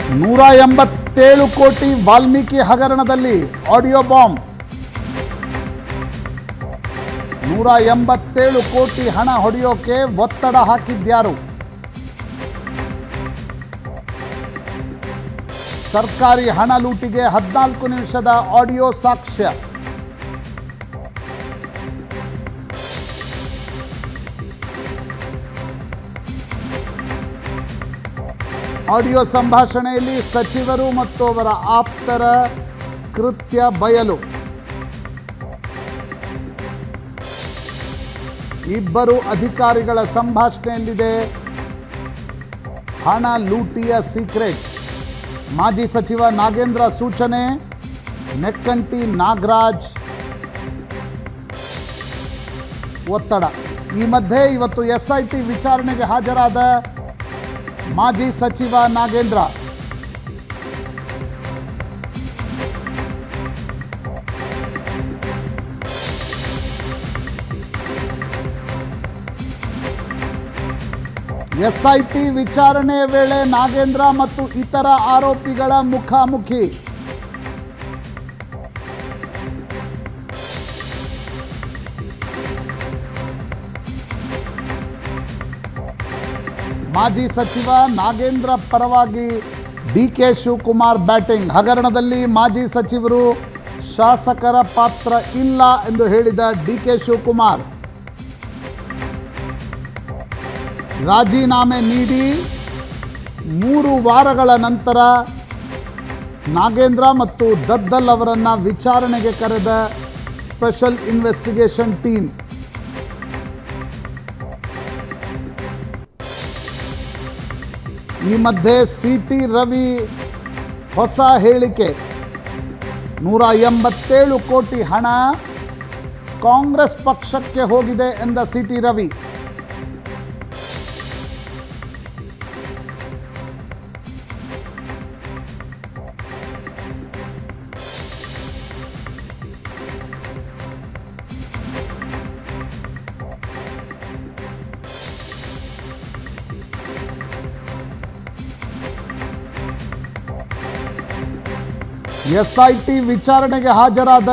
ನೂರ ಎಂಬತ್ತೇಳು ಕೋಟಿ ವಾಲ್ಮೀಕಿ ಹಗರಣದಲ್ಲಿ ಆಡಿಯೋ ಬಾಂಬ್ ನೂರ ಎಂಬತ್ತೇಳು ಕೋಟಿ ಹಣ ಹೊಡೆಯೋಕೆ ಒತ್ತಡ ಹಾಕಿದ್ಯಾರು ಸರ್ಕಾರಿ ಹಣ ಲೂಟಿಗೆ ಹದಿನಾಲ್ಕು ನಿಮಿಷದ ಆಡಿಯೋ ಸಾಕ್ಷ್ಯ ಆಡಿಯೋ ಸಂಭಾಷಣೆಯಲ್ಲಿ ಸಚಿವರು ಮತ್ತು ಅವರ ಆಪ್ತರ ಕೃತ್ಯ ಬಯಲು ಇಬ್ಬರು ಅಧಿಕಾರಿಗಳ ಸಂಭಾಷಣೆಯಲ್ಲಿದೆ ಹಣ ಲೂಟಿಯ ಸೀಕ್ರೆಟ್ ಮಾಜಿ ಸಚಿವ ನಾಗೇಂದ್ರ ಸೂಚನೆ ನೆಕ್ಕಂಟಿ ನಾಗರಾಜ್ ಒತ್ತಡ ಈ ಮಧ್ಯೆ ಇವತ್ತು ಎಸ್ಐಟಿ ವಿಚಾರಣೆಗೆ ಹಾಜರಾದ ಮಾಜಿ ಸಚಿವ ನಾಗೇಂದ್ರ ಎಸ್ಐಟಿ ವಿಚಾರಣೆ ವೇಳೆ ನಾಗೇಂದ್ರ ಮತ್ತು ಇತರ ಆರೋಪಿಗಳ ಮುಖಾಮುಖಿ ಮಾಜಿ ಸಚಿವ ನಾಗೇಂದ್ರ ಪರವಾಗಿ ಡಿ ಕೆ ಶಿವಕುಮಾರ್ ಬ್ಯಾಟಿಂಗ್ ಹಗರಣದಲ್ಲಿ ಮಾಜಿ ಸಚಿವರು ಶಾಸಕರ ಪಾತ್ರ ಇಲ್ಲ ಎಂದು ಹೇಳಿದ ಡಿ ಕೆ ಶಿವಕುಮಾರ್ ರಾಜೀನಾಮೆ ನೀಡಿ ಮೂರು ವಾರಗಳ ನಂತರ ನಾಗೇಂದ್ರ ಮತ್ತು ದದ್ದಲ್ ಅವರನ್ನು ವಿಚಾರಣೆಗೆ ಕರೆದ ಸ್ಪೆಷಲ್ ಇನ್ವೆಸ್ಟಿಗೇಷನ್ ಟೀಮ್ ಈ ಮಧ್ಯೆ ಸಿ ಟಿ ರವಿ ಹೊಸ ಹೇಳಿಕೆ ನೂರ ಎಂಬತ್ತೇಳು ಕೋಟಿ ಹಣ ಕಾಂಗ್ರೆಸ್ ಪಕ್ಷಕ್ಕೆ ಹೋಗಿದೆ ಎಂದ ಸಿ ಟಿ ರವಿ ಎಸ್ಐಟಿ ವಿಚಾರಣೆಗೆ ಹಾಜರಾದ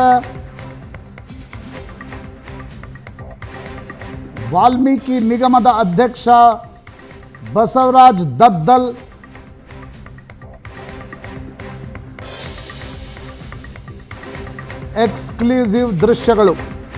ವಾಲ್ಮೀಕಿ ನಿಗಮದ ಅಧ್ಯಕ್ಷ ಬಸವರಾಜ್ ದದ್ದಲ್ ಎಕ್ಸ್ಕ್ಲೂಸಿವ್ ದೃಶ್ಯಗಳು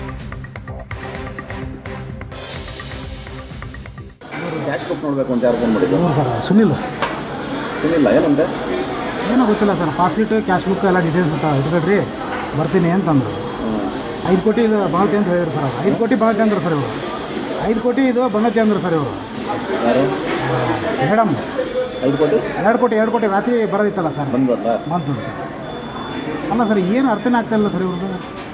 ಕ್ಯಾಶ್ ಬುಕ್ ನೋಡಬೇಕು ಅಂತ ಯಾರು ಫೋನ್ ಮಾಡಿದ್ದು ಹ್ಞೂ ಸರ್ ಸುನಿಲ್ ಏನಿಲ್ಲ ಏನಂತೆ ಏನೋ ಗೊತ್ತಿಲ್ಲ sir pass sheet cash book ಎಲ್ಲ ಡೀಟೇಲ್ಸ್ ಇಟ್ಕೊಳ್ರಿ ಬರ್ತೀನಿ ಅಂತಂದರು ಐದು ಕೋಟಿ ಇದು ಬಂಗತಿ ಅಂತ ಹೇಳಿದ್ರು ಸರ್ ಐದು ಕೋಟಿ ಬಂಗತಿ ಅಂದ್ರು ಸರ್ ಇವರು ಐದು ಕೋಟಿ ಇದು ಬಂಗತಿ ಅಂದ್ರು ಸರ್ ಇವರು ಯಾರು ಮೇಡಮ್ ಐದು ಕೋಟಿ ಎರಡು ಕೋಟಿ ಎರಡು ಕೋಟಿ ರಾತ್ರಿ ಬರೋದಿತ್ತಲ್ಲ ಸರ್ ಬಂದ್ವಲ್ಲ ಬಂತು ಸರ್ ಅಲ್ಲ ಸರ್ ಏನು ಅರ್ಥನೇ ಆಗ್ತಾ ಇಲ್ಲ ಸರ್ ಇವ್ರದ್ದು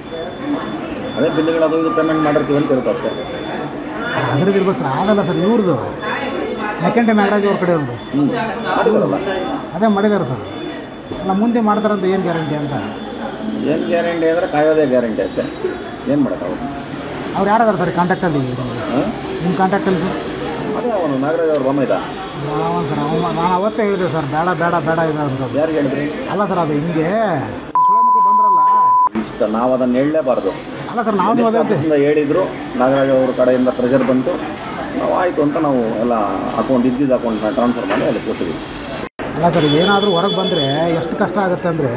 ಅದೇ ಬಿಲ್ಗಳು ಅದು ಇದು ಪೇಮೆಂಟ್ ಮಾಡಿರ್ತೀವಿ ಅಂತ ಇರುತ್ತೆ ಅಷ್ಟೇ ಅದ್ರದ್ದು ಇರ್ಬೇಕು ಸರ್ ಆಗಲ್ಲ ಸರ್ ಇವ್ರದ್ದು ಯಾಕೆಂಟೆ ನಾಗರಾಜ್ ಅವ್ರ ಕಡೆ ಇರೋದು ಹ್ಞೂ ಮಾಡಿದಾರಲ್ಲ ಅದೇ ಮಾಡಿದ್ದಾರೆ ಸರ್ ಅಲ್ಲ ಮುಂದೆ ಮಾಡ್ತಾರಂತ ಏನು ಗ್ಯಾರಂಟಿ ಅಂತ ಏನು ಗ್ಯಾರಂಟಿ ಅಂದರೆ ಕಾಯೋದೇ ಗ್ಯಾರಂಟಿ ಅಷ್ಟೇ ಏನು ಮಾಡೋಕ್ಕಾಗುತ್ತೆ ಅವ್ರು ಯಾರದಾರ ಸರ್ ಕಾಂಟ್ಯಾಕ್ಟಲ್ಲಿ ಹಾಂ ನಿಮ್ಮ ಕಾಂಟ್ಯಾಕ್ಟಲ್ಲಿ ಸರ್ ಅದೇ ಅವನು ನಾಗರಾಜ್ ಅವ್ರ ಬೊಮ್ಮ ಇದ್ದ ಯಾವನ್ ಸರ್ ಅವ ನಾನು ಅವತ್ತೇ ಹೇಳಿದೆ ಸರ್ ಬೇಡ ಬೇಡ ಬೇಡ ಇದೆ ಅಂತ ಯಾರಿಗೆ ಹೇಳಿದ್ರಿ ಅಲ್ಲ ಸರ್ ಅದು ಹಿಂಗೆ ಸುಳೆ ಮಕ್ಕಳು ಬಂದ್ರಲ್ಲ ಇಷ್ಟ ನಾವು ಅದನ್ನು ಹೇಳಲೇಬಾರ್ದು ಅಲ್ಲ ಸರ್ ನಾವು ನೀವು ಅದೇ ಆಫೀಸಿಂದ ಹೇಳಿದ್ರು ನಾಗರಾಜ್ ಅವ್ರ ಕಡೆಯಿಂದ ಪ್ರೆಷರ್ ಬಂತು ನಾವು ಆಯಿತು ಅಂತ ನಾವು ಎಲ್ಲ ಅಕೌಂಟ್ ಇದ್ದಿದ್ದು ಅಕೌಂಟ್ನ ಟ್ರಾನ್ಸ್ಫರ್ ಮಾಡಿ ಅಲ್ಲಿ ಕೊಟ್ಟಿದ್ವಿ ಅಲ್ಲ ಸರ್ ಏನಾದರೂ ಹೊರಗೆ ಬಂದರೆ ಎಷ್ಟು ಕಷ್ಟ ಆಗುತ್ತೆ ಅಂದರೆ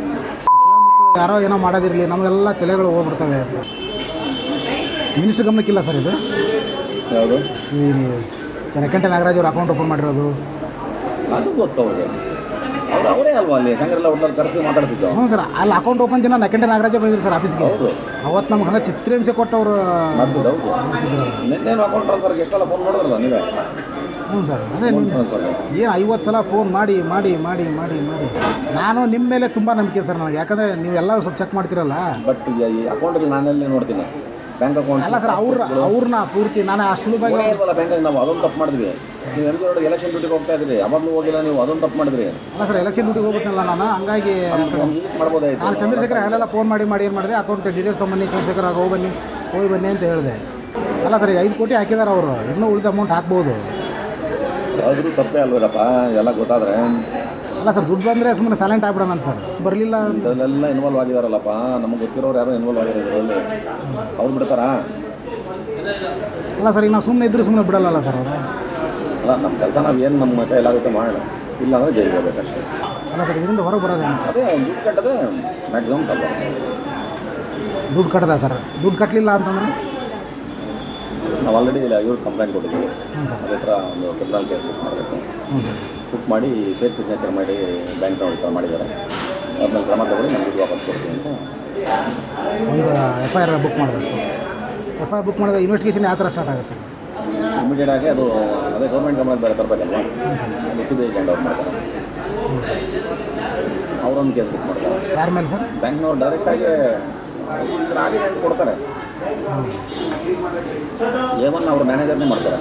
ಯಾರೋ ಏನೋ ಮಾಡೋದಿರಲಿ ನಮಗೆಲ್ಲ ತಲೆಗಳು ಹೋಗ್ಬಿಡ್ತವೆ ಮಿನಿಸ್ಟರ್ ಗಮನಕ್ಕಿಲ್ಲ ಸರ್ ಇದು ಯಾವುದು ಈ ಜನಕಂಠೆ ನಾಗರಾಜ್ ಅವ್ರ ಅಕೌಂಟ್ ಓಪನ್ ಮಾಡಿರೋದು ಅದು ಗೊತ್ತು ಅವ್ರಿಗೆ ಅವ್ರು ಅವರೇ ಅಲ್ವಾ ಅಲ್ಲಿ ಶಂಕರೆಲ್ಲ ಒಟ್ಲಲ್ಲಿ ಕರೆಸಿ ಮಾತಾಡಿಸಿದ್ದು ಹ್ಞೂ ಸರ್ ಅಲ್ಲಿ ಅಕೌಂಟ್ ಓಪನ್ ದಿನ ನಕಂಠೆ ನಾಗರಾಜೇ ಬಂದಿದ್ರು ಸರ್ ಆಫೀಸ್ಗೆ ಹೌದು ಅವತ್ತು ನಮ್ಗೆ ಹಂಗೆ ಚಿತ್ರಹಿಂಸೆ ಕೊಟ್ಟವರು ಮಾಡಿಸಿದ್ದು ಹೌದು ಮಾಡಿಸಿದ್ರು ನಿನ್ನೇನು ಅಕೌಂಟ್ ಟ್ರಾನ್ಸ್ಫರ್ಗೆ ಎಷ್ಟು ಸಲ ಫೋನ್ ಮಾಡಿದ್ರಲ್ಲ ನೀವೇ ಹ್ಞೂ ಸರ್ ಅದೇ ಅಕೌಂಟ್ ನಿಮ್ಮ ಟ್ರಾನ್ಸ್ಫರ್ಗೆ ಏನು ಐವತ್ತು ಸಲ ಫೋನ್ ಮಾಡಿ ಮಾಡಿ ಮಾಡಿ ಮಾಡಿ ಮಾಡಿ ನಾನು ನಿಮ್ಮ ಮೇಲೆ ತುಂಬ ನಂಬಿಕೆ ಸರ್ ನನಗೆ ಯಾಕಂದರೆ ನೀವೆಲ್ಲ ಸ್ವಲ್ಪ ಚೆಕ್ ಮಾಡ್ತಿರಲ್ಲ ಬಟ್ ಈ ಅಕೌಂಟಲ್ಲಿ ನಾನೆಲ್ಲಿ ನೋಡ್ತೀನಿ ಬ್ಯಾಂಕ್ ಅಕೌಂಟ್ ಅಲ್ಲ ಸರ್ ಅವ್ರ ಅವ್ರನ್ನ ಪೂರ್ತಿ ನಾನು ಅಷ್ಟು ಸುಲಭವಾಗಿ ಇಲ್ವಲ್ಲ ಬ್ಯಾಂಕಲ್ಲಿ ನಾವು ಅದೊಂದು ತಪ್ಪು ಮಾಡಿದ್ವಿ ನೀವು ಎಂ ಪಿ ಎಲೆಕ್ಷನ್ ಡ್ಯೂಟಿಗೆ ಹೋಗ್ತಾ ಇದ್ರಿ ಅವಾಗಲೂ ಹೋಗಿಲ್ಲ ನೀವು ಅದೊಂದು ತಪ್ಪು ಮಾಡಿದ್ರಿ ಅಲ್ಲ ಸರ್ ಎಲೆಕ್ಷನ್ ಡ್ಯೂಟಿಗೆ ಹೋಗ್ಬಿಟ್ನಲ್ಲ ನಾನು ಹಂಗಾಗಿ ಒಂದು ವಿಸಿಟ್ ಮಾಡ್ಬೋದಾಯ್ತು ನಾನು ಚಂದ್ರಶೇಖರ್ ಅಲ್ಲೆಲ್ಲ ಫೋನ್ ಮಾಡಿ ಮಾಡಿ ಏನು ಮಾಡಿದೆ ಅಕೌಂಟ್ ಡೀಟೇಲ್ಸ್ ತೊಗೊಂಬನ್ನಿ ಚಂದ್ರಶೇಖರ್ ಆಗ ಹೋಗಿ ಬನ್ನಿ ಹೋಗಿ ಬನ್ನಿ ಅಂತ ಹೇಳಿದೆ ಅಲ್ಲ ಸರ್ ಐದು ಕೋಟಿ ಹಾಕಿದ್ದಾರೆ ಅವರು ಇನ್ನೂ ಉಳಿದ ಅಮೌಂಟ್ ಹಾಕ್ಬೋದು ಆದರೂ ತಪ್ಪೇ ಅಲ್ವಲ್ಲಪ್ಪ ಎಲ್ಲ ಗೊತ್ತಾದ್ರೆ ಅಲ್ಲ ಸರ್ ದುಡ್ಡು ಬಂದರೆ ಸುಮ್ಮನೆ ಸೈಲೆಂಟ್ ಆಗ್ಬಿಡೋಣ ಸರ್ ಬರಲಿಲ್ಲ ಇದರಲ್ಲೆಲ್ಲ ಇನ್ವಾಲ್ವ್ ಆಗಿದಾರಲ್ಲಪ್ಪ ನಮಗೆ ಗೊತ್ತಿರೋರು ಯಾರೋ ಇನ್ವಾಲ್ವ್ ಆಗಿದ್ದಾರೆ ಇದರಲ್ಲಿ ಅವ್ರು ಬಿಡ್ತಾರಾ ಅಲ್ಲ ಸರ್ ಈಗ ನಾವು ಸುಮ್ಮನೆ ಇದ್ದರೂ ಸುಮ್ಮನೆ ಬಿಡಲ್ಲ ಸರ್ ಅವರು ಅಲ್ಲ ನಮ್ಮ ಕೆಲಸ ನಾವು ಏನು ನಮ್ಮ ಕೈಲಾಗುತ್ತೆ ಮಾಡೋಣ ಇಲ್ಲ ಅಂದರೆ ಜೈಲಿಗೆ ಹೋಗ್ಬೇಕಷ್ಟೇ ಅಲ್ಲ ಸರ್ ಇದರಿಂದ ಹೊರಗೆ ಬರೋದೇನು ಅದೇ ದುಡ್ಡು ಕಟ್ಟದೆ ಮ್ಯಾಕ್ಸಿಮಮ್ ಸ್ವಲ್ಪ ದುಡ್ಡು ಕಟ್ಟದ ಸರ್ ದುಡ್ಡು ಕಟ್ಟಲಿಲ್ಲ ಅಂತಂದ್ರೆ ನಾವು ಆಲ್ರೆಡಿ ಇಲ್ಲ ಇವ್ರು ಕಂಪ್ಲೇಂಟ್ ಕೊಟ್ಟಿದ್ದೀವಿ ಹ್ಞೂ ಸರ್ ಅದೇ ಥರ ಒಂದು ಕ್ರಿಮಿನಲ್ ಕೇಸ್ ಬುಕ್ ಮಾಡಬೇಕು ಹ್ಞೂ ಸರ್ ಬುಕ್ ಮಾಡಿ ಫೇಕ್ ಸಿಗ್ನೇಚರ್ ಮಾಡಿ ಬ್ಯಾಂಕ್ ಅಕೌಂಟ್ ಮಾಡಿದ್ದಾರೆ ಅದ್ಮೇಲೆ ಕ್ರಮ ತಗೊಳ್ಳಿ ನಮ್ಗೆ ದುಡ್ಡು ವಾಪಸ್ ಕೊಡಿಸಿ ಅಂತ ಒಂದು ಎಫ್ ಐ ಆರ್ ಬುಕ್ ಮಾಡಬೇಕು ಎಫ್ ಐ ಆರ್ ಬುಕ್ ಮಾಡಿದ್ರೆ ಇನ್ವೆಸ್ಟಿಗೇಷನ್ ಯಾವ ಥರ ಸ್ಟಾರ್ಟ್ ಆಗುತ್ತೆ ಸರ್ ಇಮಿಡಿಯೇಟ್ ಆಗಿ ಅದು ಅದೇ ಗೌರ್ಮೆಂಟ್ ಗಮನಕ್ಕೆ ಬೇರೆ ತರಬೇಕಲ್ವಾ ಹ್ಞೂ ಸರ್ ಅದು C B I hand over ಮಾಡ್ತಾರೆ ಹ್ಞೂ ಸರ್ ಅವರೊಂದು ಕೇಸ್ ಬುಕ್ ಮಾಡ್ತಾರೆ ಯಾರ ಮೇಲೆ ಸರ್ ಬ್ಯಾಂಕ್ನವ್ರು ಡೈರೆಕ್ಟಾಗಿ ಈ ಥರ ಆಗಿದೆ ಅಂತ ಕೊಡ್ತಾರೆ ಹಾಂ ಏವನ್ ಅವ್ರ ಮ್ಯಾನೇಜರ್ನೇ ಮಾಡ್ತಾರೆ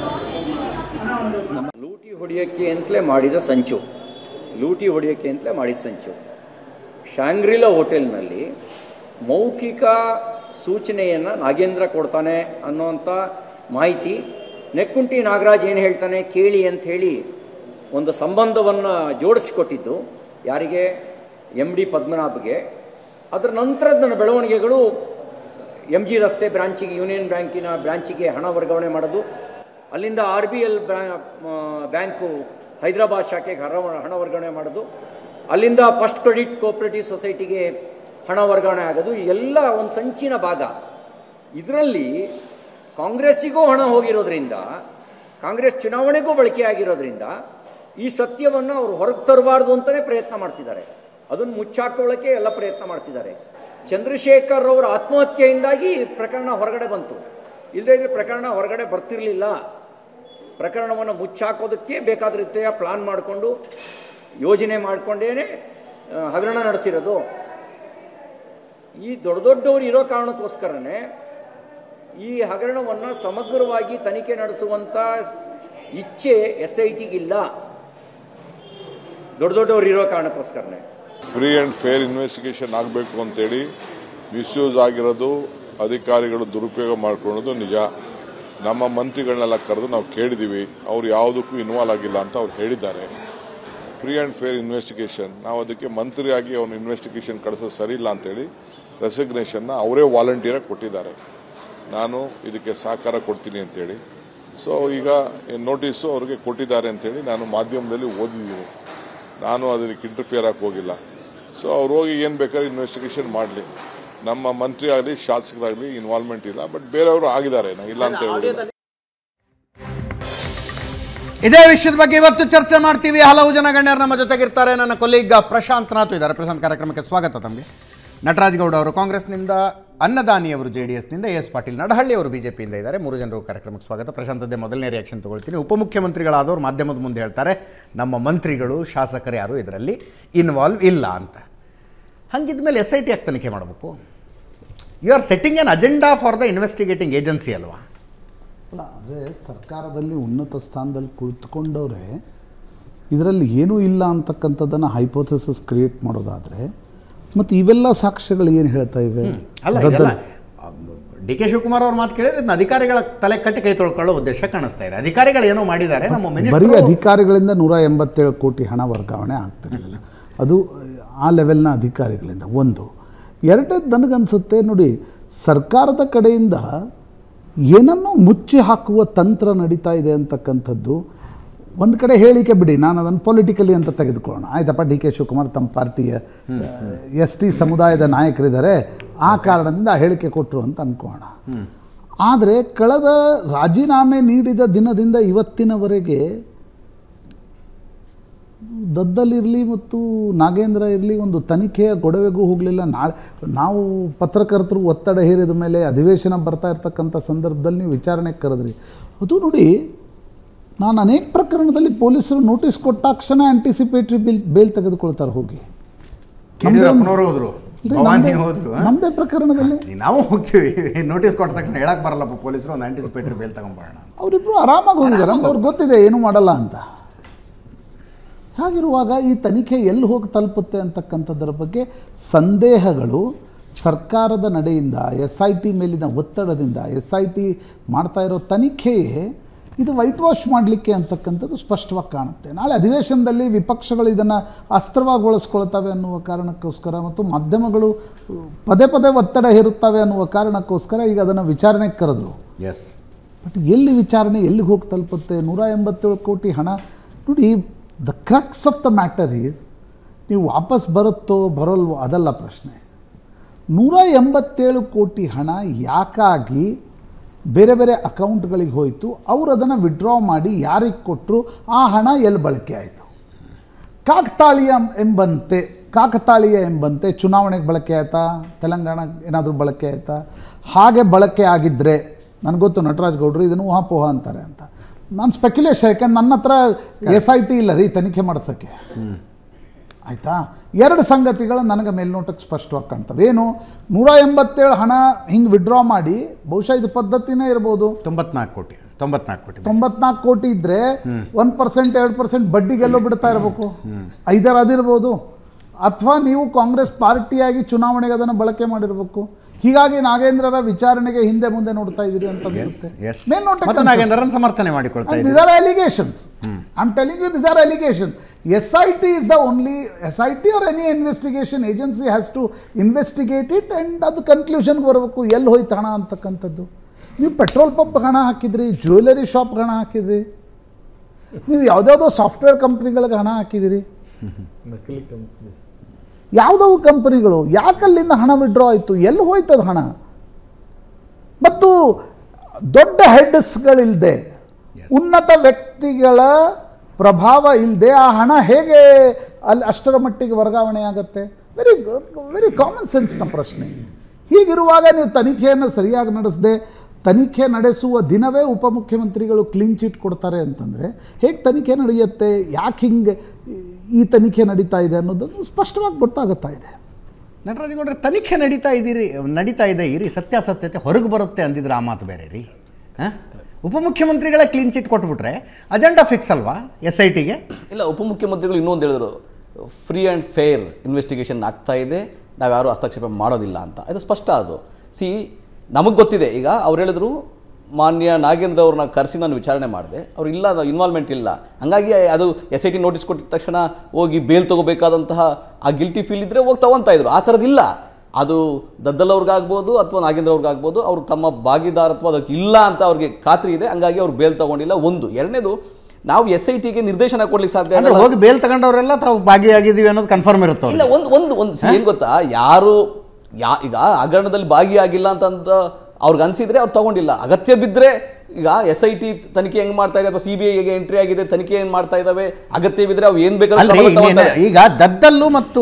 ಲೂಟಿ ಹೊಡೆಯೋಕ್ಕೆ ಅಂತಲೇ ಮಾಡಿದ ಸಂಚು ಲೂಟಿ ಹೊಡೆಯೋಕ್ಕೆ ಅಂತಲೇ ಮಾಡಿದ ಸಂಚು ಶಾಂಗ್ರಿಲಾ ಹೋಟೆಲ್ನಲ್ಲಿ ಮೌಖಿಕ ಸೂಚನೆಯನ್ನು ನಾಗೇಂದ್ರ ಕೊಡ್ತಾನೆ ಅನ್ನೋಂಥ ಮಾಹಿತಿ ನೆಕ್ಕುಂಟಿ ನಾಗರಾಜ್ ಏನು ಹೇಳ್ತಾನೆ ಕೇಳಿ ಅಂತ ಹೇಳಿ ಒಂದು ಸಂಬಂಧವನ್ನು ಜೋಡಿಸಿಕೊಟ್ಟಿದ್ದು ಯಾರಿಗೆ ಎಮ್ ಡಿ ಪದ್ಮನಾಭಗೆ ಅದರ ನಂತರದ ಬೆಳವಣಿಗೆಗಳು ಎಮ್ ಜಿ ರಸ್ತೆ ಬ್ರಾಂಚಿಗೆ ಯೂನಿಯನ್ ಬ್ಯಾಂಕಿನ ಬ್ರಾಂಚಿಗೆ ಹಣ ವರ್ಗಾವಣೆ ಮಾಡೋದು ಅಲ್ಲಿಂದ R B L bank Hyderabad ಶಾಖೆಗೆ ಹಣ ಹಣ ವರ್ಗಾವಣೆ ಮಾಡೋದು ಅಲ್ಲಿಂದ ಫಸ್ಟ್ ಕ್ರೆಡಿಟ್ ಕೋಆಪರೇಟಿವ್ ಸೊಸೈಟಿಗೆ ಹಣ ವರ್ಗಾವಣೆ ಆಗೋದು ಎಲ್ಲ ಒಂದು ಸಂಚಿನ ಭಾಗ ಇದರಲ್ಲಿ ಕಾಂಗ್ರೆಸ್ಸಿಗೂ ಹಣ ಹೋಗಿರೋದ್ರಿಂದ ಕಾಂಗ್ರೆಸ್ ಚುನಾವಣೆಗೂ ಬಳಕೆ ಆಗಿರೋದ್ರಿಂದ ಈ ಸತ್ಯವನ್ನು ಅವರು ಹೊರಗೆ ತರಬಾರ್ದು ಅಂತಲೇ ಪ್ರಯತ್ನ ಮಾಡ್ತಿದ್ದಾರೆ ಅದನ್ನು ಮುಚ್ಚಾಕೊಳ್ಳೋಕ್ಕೆ ಎಲ್ಲ ಪ್ರಯತ್ನ ಮಾಡ್ತಿದ್ದಾರೆ ಚಂದ್ರಶೇಖರ್ ಅವರ ಆತ್ಮಹತ್ಯೆಯಿಂದಾಗಿ ಈ ಪ್ರಕರಣ ಹೊರಗಡೆ ಬಂತು ಇಲ್ಲದೇ ಇದ್ರೆ ಪ್ರಕರಣ ಹೊರಗಡೆ ಬರ್ತಿರಲಿಲ್ಲ ಪ್ರಕರಣವನ್ನು ಮುಚ್ಚಾಕೋದಕ್ಕೆ ಬೇಕಾದ ರೀತಿಯ ಪ್ಲಾನ್ ಮಾಡಿಕೊಂಡು ಯೋಜನೆ ಮಾಡಿಕೊಂಡೇನೆ ಆ, ಹಗರಣ ನಡೆಸಿರೋದು ಈ ದೊಡ್ಡ ದೊಡ್ಡವರು ಇರೋ ಕಾರಣಕ್ಕೋಸ್ಕರನೇ ಈ ಹಗರಣವನ್ನು ಸಮಗ್ರವಾಗಿ ತನಿಖೆ ನಡೆಸುವಂಥ ಇಚ್ಛೆ ಎಸ್ ಐ ಟಿಗಿಲ್ಲ ದೊಡ್ಡ ದೊಡ್ಡವರು ಇರೋ ಕಾರಣಕ್ಕೋಸ್ಕರನೇ ಫ್ರೀ ಆ್ಯಂಡ್ ಫೇರ್ ಇನ್ವೆಸ್ಟಿಗೇಷನ್ ಆಗಬೇಕು ಅಂತೇಳಿ ಮಿಸ್ಯೂಸ್ ಆಗಿರೋದು ಅಧಿಕಾರಿಗಳು ದುರುಪಯೋಗ ಮಾಡ್ಕೊಳ್ಳೋದು ನಿಜ ನಮ್ಮ ಮಂತ್ರಿಗಳನ್ನೆಲ್ಲ ಕರೆದು ನಾವು ಕೇಳಿದ್ದೀವಿ ಅವ್ರು ಯಾವುದಕ್ಕೂ ಇನ್ವಾಲ್ವ್ ಆಗಿಲ್ಲ ಅಂತ ಅವ್ರು ಹೇಳಿದ್ದಾರೆ ಫ್ರೀ ಆ್ಯಂಡ್ ಫೇರ್ ಇನ್ವೆಸ್ಟಿಗೇಷನ್ ನಾವು ಅದಕ್ಕೆ ಮಂತ್ರಿಯಾಗಿ ಅವನು ಇನ್ವೆಸ್ಟಿಗೇಷನ್ ಕಳಿಸೋದು ಸರಿ ಇಲ್ಲ ಅಂತೇಳಿ ರೆಸಿಗ್ನೇಷನ್ನ ಅವರೇ ವಾಲಂಟಿಯರಾಗಿ ಕೊಟ್ಟಿದ್ದಾರೆ ನಾನು ಇದಕ್ಕೆ ಸಹಕಾರ ಕೊಡ್ತೀನಿ ಅಂತೇಳಿ ಸೊ ಈಗ ನೋಟಿಸು ಅವ್ರಿಗೆ ಕೊಟ್ಟಿದ್ದಾರೆ ಅಂತೇಳಿ ನಾನು ಮಾಧ್ಯಮದಲ್ಲಿ ಓದಿದ್ದೀನಿ ನಾನು ಅದಕ್ಕೆ ಇಂಟರ್ಫಿಯರ್ ಆಗಿ ಹೋಗಿಲ್ಲ ಸೊ ಅವ್ರು ಹೋಗಿ ಏನು ಬೇಕಾದ್ರೆ ಇನ್ವೆಸ್ಟಿಗೇಷನ್ ಮಾಡಲಿ ನಮ್ಮ ಮಂತ್ರಿ ಆಗಲಿ ಶಾಸಕರಾಗಲಿ ಇನ್ವಾಲ್ವ್ಮೆಂಟ್ ಇಲ್ಲ ಬಟ್ ಬೇರೆಯವರು ಆಗಿದ್ದಾರೆ ನಾ ಇಲ್ಲ ಅಂತ ಹೇಳೋದಿಲ್ಲ ಇದೇ ವಿಷಯದ ಬಗ್ಗೆ ಇವತ್ತು ಚರ್ಚೆ ಮಾಡ್ತೀವಿ ಹಲವು ಜನ ಗಣ್ಯರು ನಮ್ಮ ಜೊತೆಗಿರ್ತಾರೆ ನನ್ನ ಕೊಲೀಗ್ ಪ್ರಶಾಂತ್ ನಾಥ್ ಇದ್ದಾರೆ ಪ್ರಶಾಂತ್ ಕಾರ್ಯಕ್ರಮಕ್ಕೆ ಸ್ವಾಗತ ತಮಗೆ ನಟರಾಜ್ ಗೌಡ ಅವರು ಕಾಂಗ್ರೆಸ್ನಿಂದ ಅನ್ನದಾನಿ ಅವರು ಜೆ ಡಿ ಎಸ್ನಿಂದ ಎಸ್ ಪಾಟೀಲ್ ನಡಹಳ್ಳಿ ಅವರು ಬಿಜೆಪಿಯಿಂದ ಇದ್ದಾರೆ ಮೂರು ಜನರು ಕಾರ್ಯಕ್ರಮಕ್ಕೆ ಸ್ವಾಗತ ಪ್ರಶಾಂತದ್ದೇ ಮೊದಲನೇ ರಿಯಾಕ್ಷನ್ ತಗೊಳ್ತೀನಿ ಉಪಮುಖ್ಯಮಂತ್ರಿಗಳಾದವರು ಮಾಧ್ಯಮದ ಮುಂದೆ ಹೇಳ್ತಾರೆ ನಮ್ಮ ಮಂತ್ರಿಗಳು ಶಾಸಕರು ಯಾರು ಇದರಲ್ಲಿ ಇನ್ವಾಲ್ವ್ ಇಲ್ಲ ಅಂತ ಹಂಗಿದ್ಮೇಲೆ ಎಸ್ ಐ ಟಿ ಯಾಕೆ ತನಿಖೆ ಮಾಡಬೇಕು you are setting an agenda for the investigating agency ಅಲ್ವಾ ಅಲ್ಲ ಅಂದರೆ ಸರ್ಕಾರದಲ್ಲಿ ಉನ್ನತ ಸ್ಥಾನದಲ್ಲಿ ಕುಳಿತುಕೊಂಡವ್ರೆ ಇದರಲ್ಲಿ ಏನೂ ಇಲ್ಲ ಅಂತಕ್ಕಂಥದ್ದನ್ನು ಹೈಪೋಥೆಸಿಸ್ ಕ್ರಿಯೇಟ್ ಮಾಡೋದಾದರೆ ಮತ್ತು ಇವೆಲ್ಲ ಸಾಕ್ಷ್ಯಗಳು ಏನು ಹೇಳ್ತಾ ಇವೆ ಅಲ್ಲ ದದ್ದಲ್- ಇದೆಲ್ಲ ಡಿ ಕೆ ಶಿವಕುಮಾರ್ ಅವ್ರ ಮಾತು ಕೇಳಿದ್ರೆ ಇದನ್ನ ಅಧಿಕಾರಿಗಳ ತಲೆ ಕಟ್ಟಿ ಕೈ ತೊಳ್ಕೊಳ್ಳೋ ಉದ್ದೇಶ ಕಾಣಿಸ್ತಾ ಇದೆ ಅಧಿಕಾರಿಗಳು ಏನೋ ಮಾಡಿದ್ದಾರೆ ನಮ್ಮ ಬರೀ ಮಿನಿಸ್ಟ್ರು ಅಧಿಕಾರಿಗಳಿಂದ ನೂರ ಎಂಬತ್ತೇಳು ಕೋಟಿ ಹಣ ವರ್ಗಾವಣೆ ಆಗ್ತಿರಲಿಲ್ಲ ಅದು ಆ ಲೆವೆಲ್ನ ಅಧಿಕಾರಿಗಳಿಂದ ಒಂದು ಎರಡನೇದು ನನಗನ್ಸುತ್ತೆ ನೋಡಿ ಸರ್ಕಾರದ ಕಡೆಯಿಂದ ಏನನ್ನೋ ಮುಚ್ಚಿ ಹಾಕುವ ತಂತ್ರ ನಡೀತಾ ಇದೆ ಅಂತಕ್ಕಂಥದ್ದು ಒಂದು ಕಡೆ ಹೇಳಿಕೆ ಬಿಡಿ ನಾನು ಅದನ್ನು ಪೊಲಿಟಿಕಲಿ ಅಂತ ತೆಗೆದುಕೊಳ್ಳೋಣ ಆಯ್ತಪ್ಪ ಡಿ ಕೆ ಶಿವಕುಮಾರ್ ತಮ್ಮ ಪಾರ್ಟಿಯ ಎಸ್ ಟಿ ಸಮುದಾಯದ ನಾಯಕರಿದ್ದಾರೆ ಆ ಕಾರಣದಿಂದ ಆ ಹೇಳಿಕೆ ಕೊಟ್ಟರು ಅಂತ ಅನ್ಕೋಣ ಆದರೆ ಕಳೆದ ರಾಜೀನಾಮೆ ನೀಡಿದ ದಿನದಿಂದ ಇವತ್ತಿನವರೆಗೆ ದದ್ದಲಿರಲಿ ಮತ್ತು ನಾಗೇಂದ್ರ ಇರಲಿ ಒಂದು ತನಿಖೆಯ ಗೊಡವೆಗೂ ಹೋಗಲಿಲ್ಲ ನಾಳೆ ನಾವು ಪತ್ರಕರ್ತರು ಒತ್ತಡ ಹೇರಿದ ಮೇಲೆ ಅಧಿವೇಶನ ಬರ್ತಾ ಇರ್ತಕ್ಕಂಥ ಸಂದರ್ಭದಲ್ಲಿ ನೀವು ವಿಚಾರಣೆಗೆ ಕರೆದ್ರಿ ಅದು ನೋಡಿ ನಾನು ಅನೇಕ ಪ್ರಕರಣದಲ್ಲಿ ಪೊಲೀಸರು ನೋಟಿಸ್ ಕೊಟ್ಟಾಕ್ಷಣ ಆಂಟಿಸಿಪೇಟ್ರಿ ಬಿಲ್ ಬೇಲ್ ತೆಗೆದುಕೊಳ್ತಾರೆ ಹೋಗಿ ಯಡಿಯೂರಪ್ಪನವರು ಹೋದ್ರು ಇಲ್ರಿ, ಭವಾನಿ ನಮ್ದೇ- ಹೋದ್ರು ಆ? ನಮ್ದೇ ಪ್ರಕರಣದಲ್ಲಿ ನಾವು ಹೋಗ್ತೀವಿ ನೋಟಿಸ್ ಕೊಟ್ಟ ತಕ್ಷಣ ಹೇಳಕ್ ಬರಲ್ಲಪ್ಪ ಪೊಲೀಸರು ಒಂದು ಆಂಟಿಸಿಪೇಟರಿ ಬೇಲ್ ತಗೊಂಡ್ಬರೋಣ ಅವರಿಬ್ಬರು ಆರಾಮಾಗಿ ಹೋಗಿದ್ದಾರೆ ಅಂತ ಅವ್ರಿಗೆ ಗೊತ್ತಿದೆ ಏನೂ ಮಾಡಲ್ಲ ಅಂತ ಹಾಗಿರುವಾಗ ಈ ತನಿಖೆ ಎಲ್ಲಿ ಹೋಗಿ ತಲುಪುತ್ತೆ ಅಂತಕ್ಕಂಥದ್ದರ ಬಗ್ಗೆ ಸಂದೇಹಗಳು ಸರ್ಕಾರದ ನಡೆಯಿಂದ ಎಸ್ ಐ ಟಿ ಮೇಲಿನ ಒತ್ತಡದಿಂದ ಎಸ್ ಐ ಟಿ ಮಾಡ್ತಾ ಇರೋ ತನಿಖೆಯೇ ಇದು ವೈಟ್ ವಾಶ್ ಮಾಡಲಿಕ್ಕೆ ಅಂತಕ್ಕಂಥದ್ದು ಸ್ಪಷ್ಟವಾಗಿ ಕಾಣುತ್ತೆ ನಾಳೆ ಅಧಿವೇಶನದಲ್ಲಿ ವಿಪಕ್ಷಗಳು ಇದನ್ನು ಅಸ್ತ್ರವಾಗಿ ಬಳಸ್ಕೊಳ್ತವೆ ಅನ್ನುವ ಕಾರಣಕ್ಕೋಸ್ಕರ ಮತ್ತು ಮಾಧ್ಯಮಗಳು ಅಹ್, ಪದೇ ಪದೇ ಒತ್ತಡ ಹೇರುತ್ತವೆ ಅನ್ನುವ ಕಾರಣಕ್ಕೋಸ್ಕರ ಈಗ ಅದನ್ನು ವಿಚಾರಣೆಗೆ ಕರೆದ್ರು ಎಸ್ ಬಟ್ ಎಲ್ಲಿ ವಿಚಾರಣೆ ಎಲ್ಲಿಗೆ ಹೋಗಿ ತಲುಪುತ್ತೆ ನೂರ ಎಂಬತ್ತೇಳು ಕೋಟಿ ಹಣ ನೋಡಿ the crux of the matter is ನೀವು ವಾಪಸ್ ಬರುತ್ತೋ ಬರೋಲ್ವೋ ಅದಲ್ಲ ಪ್ರಶ್ನೆ ನೂರ ಎಂಬತ್ತೇಳು ಕೋಟಿ ಹಣ ಯಾಕಾಗಿ ಬೇರೆ ಬೇರೆ ಅಕೌಂಟ್ಗಳಿಗೆ ಹೋಯಿತು ಅವರು ಅದನ್ನು ವಿಡ್ರಾ ಮಾಡಿ ಯಾರಿಗೆ ಕೊಟ್ಟರು ಆ ಹಣ ಎಲ್ಲಿ ಬಳಕೆ ಆಯಿತು ಕಾಕತಾಳೀಯ ಎಂಬಂತೆ ಕಾಕತಾಳೀಯ ಎಂಬಂತೆ ಚುನಾವಣೆಗೆ ಬಳಕೆ ಆಯಿತಾ ತೆಲಂಗಾಣ ಏನಾದರೂ ಬಳಕೆ ಆಯಿತಾ ಹಾಗೆ ಬಳಕೆ ಆಗಿದ್ದರೆ ನನಗೆ ಗೊತ್ತು ನಟರಾಜ್ ಗೌಡ್ರು ಇದನ್ನು ಊಹಾಪೋಹ ಅಂತಾರೆ ಅಂತ ನಾನು ಸ್ಪೆಕ್ಯುಲೇಷನ್ ಯಾಕಂದ್ರೆ ನನ್ನ ಹತ್ರ ಎಸ್ ಐ ಟಿ ಇಲ್ಲ ರೀ ತನಿಖೆ ಮಾಡಿಸೋಕ್ಕೆ ಆಯಿತಾ ಎರಡು ಸಂಗತಿಗಳು ನನಗೆ ಮೇಲ್ನೋಟಕ್ಕೆ ಸ್ಪಷ್ಟವಾಗಿ ಕಾಣ್ತವೆ ಏನು ನೂರ ಎಂಬತ್ತೇಳು ಹಣ ಹಿಂಗೆ ವಿಡ್ರಾ ಮಾಡಿ ಬಹುಶಃ ಇದು ಪದ್ಧತಿನೇ ಇರ್ಬೋದು ತೊಂಬತ್ನಾಲ್ಕು ಕೋಟಿ ತೊಂಬತ್ನಾಲ್ಕು ಕೋಟಿ ತೊಂಬತ್ನಾಲ್ಕು ಕೋಟಿ ಇದ್ದರೆ ಒನ್ ಪರ್ಸೆಂಟ್ ಎರಡು ಪರ್ಸೆಂಟ್ ಬಡ್ಡಿಗೆಲ್ಲೋ ಬಿಡ್ತಾ ಇರಬೇಕು ಐದಾರು ಅದಿರ್ಬೋದು ಅಥವಾ ನೀವು ಕಾಂಗ್ರೆಸ್ ಪಾರ್ಟಿಯಾಗಿ ಚುನಾವಣೆಗೆ ಅದನ್ನು ಬಳಕೆ ಮಾಡಿರಬೇಕು ಹೀಗಾಗಿ ನಾಗೇಂದ್ರರ ವಿಚಾರಣೆಗೆ ಹಿಂದೆ ಮುಂದೆ ನೋಡ್ತಾ ಇದ್ದೀರಿ ಅಂತ ಅನ್ಸುತ್ತೆ ಎಸ್ ಮೇಲ್ನೋಟಕ್ಕೆ ಮತ್ತು ನಾಗೇಂದ್ರನ್ ಸಮರ್ಥನೆ ಮಾಡಿಕೊಳ್ತಾ And ಇದ್ದೀವಿ these are allegations. I'm telling you, these are allegations. SIT is the only SIT or any investigation agency has to investigate it and ಅದು ಕನ್ಕ್ಲೂಷನ್ಗೆ ಬರಬೇಕು ಎಲ್ಲಿ ಹೋಯ್ತು ಹಣ ಅಂತಕ್ಕಂಥದ್ದು ನೀವು ಪೆಟ್ರೋಲ್ ಪಂಪ್ ಹಣ ಹಾಕಿದ್ರಿ ಜ್ಯುವೆಲರಿ ಶಾಪ್ಗೆ ಹಣ ಹಾಕಿದ್ರಿ ನೀವು ಯಾವುದ್ಯಾವುದೋ ಸಾಫ್ಟ್ವೇರ್ ಕಂಪ್ನಿಗಳಿಗೆ ಹಣ ಹಾಕಿದಿರಿ ಯಾವುದವು ಕಂಪನಿಗಳು ಯಾಕಲ್ಲಿಂದ ಹಣ ವಿಡ್ರಾ ಆಯಿತು ಎಲ್ಲಿ ಹೋಯ್ತದ ಹಣ ಮತ್ತು ದೊಡ್ಡ ಹೆಡ್ಸ್ಗಳಿಲ್ಲದೆ ಉನ್ನತ ವ್ಯಕ್ತಿಗಳ ಪ್ರಭಾವ ಇಲ್ಲದೆ ಆ ಹಣ ಹೇಗೆ ಅಲ್ಲಿ ಅಷ್ಟರ ಮಟ್ಟಿಗೆ ವರ್ಗಾವಣೆ ಆಗುತ್ತೆ ವೆರಿ ವೆರಿ ಕಾಮನ್ ಸೆನ್ಸ್ನ ಪ್ರಶ್ನೆ ಹೀಗಿರುವಾಗ ನೀವು ತನಿಖೆಯನ್ನು ಸರಿಯಾಗಿ ನಡೆಸದೆ ತನಿಖೆ ನಡೆಸುವ ದಿನವೇ ಉಪಮುಖ್ಯಮಂತ್ರಿಗಳು ಕ್ಲೀನ್ ಚಿಟ್ ಕೊಡ್ತಾರೆ ಅಂತಂದರೆ ಹೇಗೆ ತನಿಖೆ ನಡೆಯುತ್ತೆ ಯಾಕೆ ಹಿಂಗೆ ಈ ತನಿಖೆ ನಡೀತಾ ಇದೆ ಅನ್ನೋದನ್ನು ಸ್ಪಷ್ಟವಾಗಿ ಗೊತ್ತಾಗುತ್ತಾ ಇದೆ ನಟರಾಜಗೌಡ್ರೆ ತನಿಖೆ ನಡೀತಾ ಇದ್ದೀರಿ ನಡೀತಾ ಇದೆ ಇರಿ ಸತ್ಯಾಸತ್ಯತೆ ಹೊರಗೆ ಬರುತ್ತೆ ಅಂದಿದ್ರೆ ಆ ಮಾತು ಬೇರೆ ರೀ ಹಾಂ ಉಪಮುಖ್ಯಮಂತ್ರಿಗಳೇ ಕ್ಲೀನ್ ಚಿಟ್ ಕೊಟ್ಬಿಟ್ರೆ ಅಜೆಂಡಾ ಫಿಕ್ಸ್ ಅಲ್ವಾ ಎಸ್ ಐ ಟಿಗೆ ಇಲ್ಲ ಉಪಮುಖ್ಯಮಂತ್ರಿಗಳು ಇನ್ನೊಂದು ಹೇಳಿದ್ರು ಫ್ರೀ ಆ್ಯಂಡ್ ಫೇರ್ ಇನ್ವೆಸ್ಟಿಗೇಷನ್ ಆಗ್ತಾ ಇದೆ ನಾವು ಯಾರೂ ಹಸ್ತಕ್ಷೇಪ ಮಾಡೋದಿಲ್ಲ ಅಂತ ಇದು ಸ್ಪಷ್ಟ ಅದು ಸಿ ನಮಗೆ ಗೊತ್ತಿದೆ ಈಗ ಅವ್ರು ಹೇಳಿದ್ರು ಮಾನ್ಯ ನಾಗೇಂದ್ರ ಅವ್ರನ್ನ ಕರೆಸಿ ನಾನು ವಿಚಾರಣೆ ಮಾಡಿದೆ ಅವ್ರು ಇಲ್ಲ ಇನ್ವಾಲ್ವ್ಮೆಂಟ್ ಇಲ್ಲ ಹಂಗಾಗಿ ಅದು ಎಸ್ ಐ ಟಿ ನೋಟಿಸ್ ಕೊಟ್ಟಿದ ತಕ್ಷಣ ಹೋಗಿ ಬೇಲ್ ತಗೋಬೇಕಾದಂತಹ ಆ ಗಿಲ್ಟಿ ಫೀಲ್ ಇದ್ದರೆ ಹೋಗಿ ತಗೊತಾ ಇದ್ರು ಆ ಥರದ್ದಿಲ್ಲ ಅದು ದದ್ದಲ್ ಅವ್ರಿಗಾಗ್ಬೋದು ಅಥವಾ ನಾಗೇಂದ್ರ ಅವ್ರಿಗಾಗ್ಬೋದು ಅವ್ರು ತಮ್ಮ ಭಾಗಿದಾರತ್ವ ಅದಕ್ಕೆ ಇಲ್ಲ ಅಂತ ಅವ್ರಿಗೆ ಖಾತ್ರಿ ಇದೆ ಹಂಗಾಗಿ ಅವ್ರು ಬೇಲ್ ತಗೊಂಡಿಲ್ಲ ಒಂದು ಎರಡನೇದು ನಾವು ಎಸ್ ಐ ಟಿಗೆ ನಿರ್ದೇಶನ ಕೊಡ್ಲಿಕ್ಕೆ ಸಾಧ್ಯ ಅಂದ್ರೆ ಆಗಲ್ಲ. ಹೋಗಿ ಬೇಲ್ ತಗೊಂಡವರೆಲ್ಲ ತಾವು ಭಾಗಿಯಾಗಿದ್ದೀವಿ ಅನ್ನೋದು ಕನ್ಫರ್ಮ್ ಇರುತ್ತೆ ಇಲ್ಲ ಒಂದು ಒಂದು ಒಂದು ಸಿ- ಏನ್ ಗೊತ್ತಾ ಯಾರು ಯಾ ಈಗ ಹಗರಣದಲ್ಲಿ ಭಾಗಿಯಾಗಿಲ್ಲ ಅಂತಂತ ಅವ್ರಿಗೆ ಅನ್ಸಿದ್ರೆ ಅವ್ರು ತಗೊಂಡಿಲ್ಲ ಅಗತ್ಯ ಬಿದ್ದರೆ ಈಗ ಎಸ್ ಐ ಟಿ ತನಿಖೆ ಹೆಂಗ್ ಮಾಡ್ತಾ ಇದೆ ಅಥವಾ ಸಿ ಬಿ ಐಗೆ ಎಂಟ್ರಿ ಆಗಿದೆ ತನಿಖೆ ಏನ್ ಮಾಡ್ತಾ ಇದಾವೆ ಅಗತ್ಯ ಬಿದ್ದರೆ ಅವು ಏನ್ ಬೇಕಾದ್ರೂ ಅಲ್ರಿ ಕ್ರಮ ಇನ್ನೇನು- ತಗೊಂತಾರೆ. ಈಗ ದದ್ದಲ್ಲು ಮತ್ತು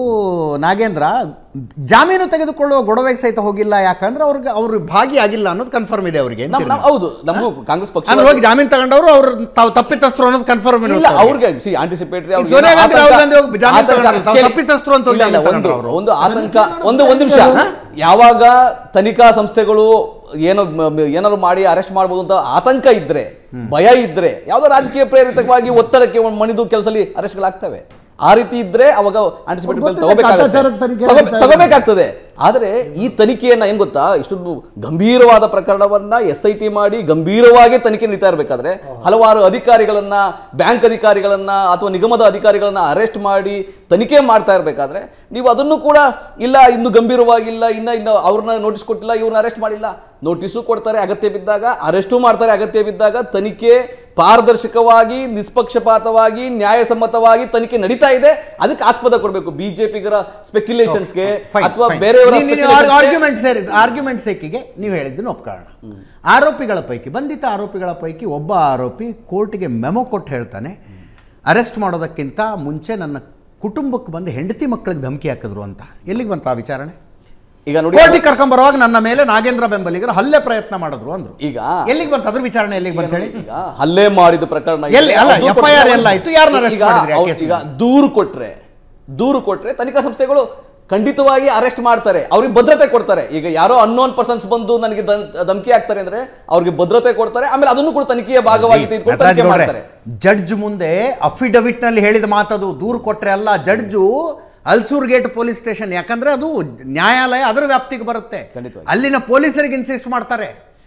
ನಾಗೇಂದ್ರ ಜಾಮೀನು ತೆಗೆದುಕೊಳ್ಳುವ ಗೊಡವೆಗೆ ಸಹಿತ ಹೋಗಿಲ್ಲ ಯಾಕಂದ್ರೆ ಅವ್ರಿಗೆ ಅವ್ರು ಭಾಗಿಯಾಗಿಲ್ಲ ಅನ್ನೋದು ಕನ್ಫರ್ಮ್ ಇದೆ ಅವರಿಗೆ ನಮ್- ನಮ್- ಹೌದು ನಮಗೂ ಕಾಂಗ್ರೆಸ್ ಪಕ್ಷ ಅಂದ್ರೆ ಹೋಗಿ ಜಾಮೀನು ತಗೊಂಡವರು ಅವ್ರು ತಾವು ತಪ್ಪಿತಸ್ಥರು ಅನ್ನೋದು ಕನ್ಫರ್ಮ್ ಇಲ್ಲ ಅವ್ರಿಗೆ ಸಿ ಆಂಟಿಸಿಪೇಟರಿ ಈಗ ಸೋನಿಯಾ ಗಾಂಧಿ, ರಾಹುಲ್ ಗಾಂಧಿ ಹೋಗಿ ಜಾಮೀನು ತಗೊಂಡ್ರು. ತಾವು ತಪ್ಪಿತಸ್ಥರು ಅಂತ ಹೋಗಿ ಜಾಮೀನು ಒಂದು ತಗೊಂಡ್ರು ಅವ್ರು. ಒಂದು ಆತಂಕ ಒಂದು ಒಂದು ನಿಮಿಷ ಯಾವಾಗ ತನಿಖಾ ಸಂಸ್ಥೆಗಳು ಏನೋ ಮ- ಮ- ಏನಾದ್ರು ಮಾಡಿ ಅರೆಸ್ಟ್ ಮಾಡ್ಬೋದು ಅಂತ ಆತಂಕ ಇದ್ರೆ ಭಯ ಇದ್ರೆ ಯಾವುದೋ ರಾಜಕೀಯ ಪ್ರೇರಿತವಾಗಿ ಒತ್ತಡಕ್ಕೆ ಒಂದು ಮಣಿದು ಕೆಲಸದಲ್ಲಿ ಅರೆಸ್ಟ್ಗಳಾಗ್ತವೆ ಆ ರೀತಿ ಇದ್ರೆ ಅವಾಗ ಆಂಟಿಸಿಪೇಟರಿ ಗೊತ್ತಿದೆ, ಕಾಟಾಚಾರದ ತನಿಖೆ ನಡೀತಾ ಇದೆ. ತಗೋಬೇಕಾಗ್ತದೆ ಆದರೆ ಈ ತನಿಖೆಯನ್ನ ಏನ್ ಗೊತ್ತಾ ಇಷ್ಟೊಂದು ಗಂಭೀರವಾದ ಪ್ರಕರಣವನ್ನ ಎಸ್ ಐ ಟಿ ಮಾಡಿ ಗಂಭೀರವಾಗಿ ತನಿಖೆ ನಡೀತಾ ಇರಬೇಕಾದ್ರೆ ಹಲವಾರು ಅಧಿಕಾರಿಗಳನ್ನ ಬ್ಯಾಂಕ್ ಅಧಿಕಾರಿಗಳನ್ನ ಅಥವಾ ನಿಗಮದ ಅಧಿಕಾರಿಗಳನ್ನ ಅರೆಸ್ಟ್ ಮಾಡಿ ತನಿಖೆ ಮಾಡ್ತಾ ಇರಬೇಕಾದ್ರೆ ನೀವು ಅದನ್ನು ಕೂಡ ಇಲ್ಲ ಇನ್ನು ಗಂಭೀರವಾಗಿಲ್ಲ ಇನ್ನ ಇನ್ನು ಅವ್ರನ್ನ ನೋಟಿಸ್ ಕೊಟ್ಟಿಲ್ಲ ಇವ್ರನ್ನ ಅರೆಸ್ಟ್ ಮಾಡಿಲ್ಲ ನೋಟಿಸು ಕೊಡ್ತಾರೆ ಅಗತ್ಯ ಬಿದ್ದಾಗ ಅರೆಸ್ಟು ಮಾಡ್ತಾರೆ ಅಗತ್ಯ ಬಿದ್ದಾಗ ತನಿಖೆ ಪಾರದರ್ಶಕವಾಗಿ ನಿಷ್ಪಕ್ಷಪಾತವಾಗಿ ನ್ಯಾಯಸಮ್ಮತವಾಗಿ ತನಿಖೆ ನಡೀತಾ ಇದೆ ಅದಕ್ಕೆ ಆಸ್ಪದ ಕೊಡಬೇಕು ಬಿಜೆಪಿಗರ ಸ್ಪೆಕ್ಯುಲೇಷನ್ಸ್ಗೆ ಅಥವಾ ಬೇರೆಯವರ ಆರ್ಗ್ಯುಮೆಂಟ್ ಸೇರಿ ಆರ್ಗ್ಯುಮೆಂಟ್ ಸೇಕಿಗೆ ನೀವು ಹೇಳಿದ್ದನ್ನು ಒಪ್ಕೊಳ್ಳೋಣ ಆರೋಪಿಗಳ ಪೈಕಿ ಬಂಧಿತ ಆರೋಪಿಗಳ ಪೈಕಿ ಒಬ್ಬ ಆರೋಪಿ ಕೋರ್ಟಿಗೆ ಮೆಮೊ ಕೊಟ್ಟು ಹೇಳ್ತಾನೆ ಅರೆಸ್ಟ್ ಮಾಡೋದಕ್ಕಿಂತ ಮುಂಚೆ ನನ್ನ ಕುಟುಂಬಕ್ಕೆ ಬಂದು ಹೆಂಡತಿ ಮಕ್ಕಳಿಗೆ ಧಮಕಿ ಹಾಕಿದ್ರು ಅಂತ ಎಲ್ಲಿಗೆ ಬಂತ ಆ ವಿಚಾರಣೆ ಈಗ ನೋಡಿ ಕೋರ್ಟಿಗೆ ಕರ್ಕೊಂಬರುವಾಗ ನನ್ನ ಮೇಲೆ ನಾಗೇಂದ್ರ ಬೆಂಬಲಿಗರು ಹಲ್ಲೆ ಪ್ರಯತ್ನ ಮಾಡಿದ್ರು ಅಂದ್ರು ಈಗ ಎಲ್ಲಿಗೆ ಬಂತ ಅದ್ರ ವಿಚಾರಣೆ ಎಲ್ಲಿಗೆ ಬಂತ ಹೇಳಿ ಈಗ ಹಲ್ಲೆ ಮಾಡಿದ ಪ್ರಕರಣ ಎಲ್ಲಿ? ಅಲ್ಲ, ಅದು FIR ಕೊಟ್ರೆ ಎಲ್ಲ ಆಯ್ತು. ಯಾರನ್ನ arrest ಈಗ ಮಾಡಿದ್ರಿ ಆ ಅವ್ರು- ಕೇಸ್ನಲ್ಲಿ? ಈಗ ದೂರು ಕೊಟ್ರೆ ದೂರು ಕೊಟ್ರೆ ತನಿಖಾ ಸಂಸ್ಥೆಗಳು ಖಂಡಿತವಾಗಿ ಅರೆಸ್ಟ್ ಮಾಡ್ತಾರೆ ಅವ್ರಿಗೆ ಭದ್ರತೆ ಕೊಡ್ತಾರೆ ಈಗ ಯಾರೋ ಅನ್ನೋನ್ ಪರ್ಸನ್ಸ್ ಬಂದು ನನಗೆ ದಂ- ಧಮಕಿ ಆಗ್ತಾರೆ ಅಂದ್ರೆ ಅವ್ರಿಗೆ ಭದ್ರತೆ ಕೊಡ್ತಾರೆ ಆಮೇಲೆ ಅದನ್ನು ಕೂಡ ತನಿಖೆಯ ಭಾಗವಾಗಿ ತೆಗೆದುಕೊಂಡು ನಟರಾಜ್ ತನಿಖೆ ಗೌಡ್ರೆ, ಮಾಡ್ತಾರೆ ಜಡ್ಜ್ ಮುಂದೆ ಅಫಿಡವಿಟ್ ನಲ್ಲಿ ಹೇಳಿದ ಮಾತದು ದೂರು ಕೊಟ್ರೆ ಅಲ್ಲ judge Ulsoor gate police station ಯಾಕಂದ್ರೆ ಅದು ನ್ಯಾಯಾಲಯ ಅದರ ವ್ಯಾಪ್ತಿಗೆ ಬರುತ್ತೆ ಖಂಡಿತವಾಗಿ. ಅಲ್ಲಿನ ಪೊಲೀಸರಿಗೆ ಇನ್ಸಿಸ್ಟ್ ಮಾಡ್ತಾರೆ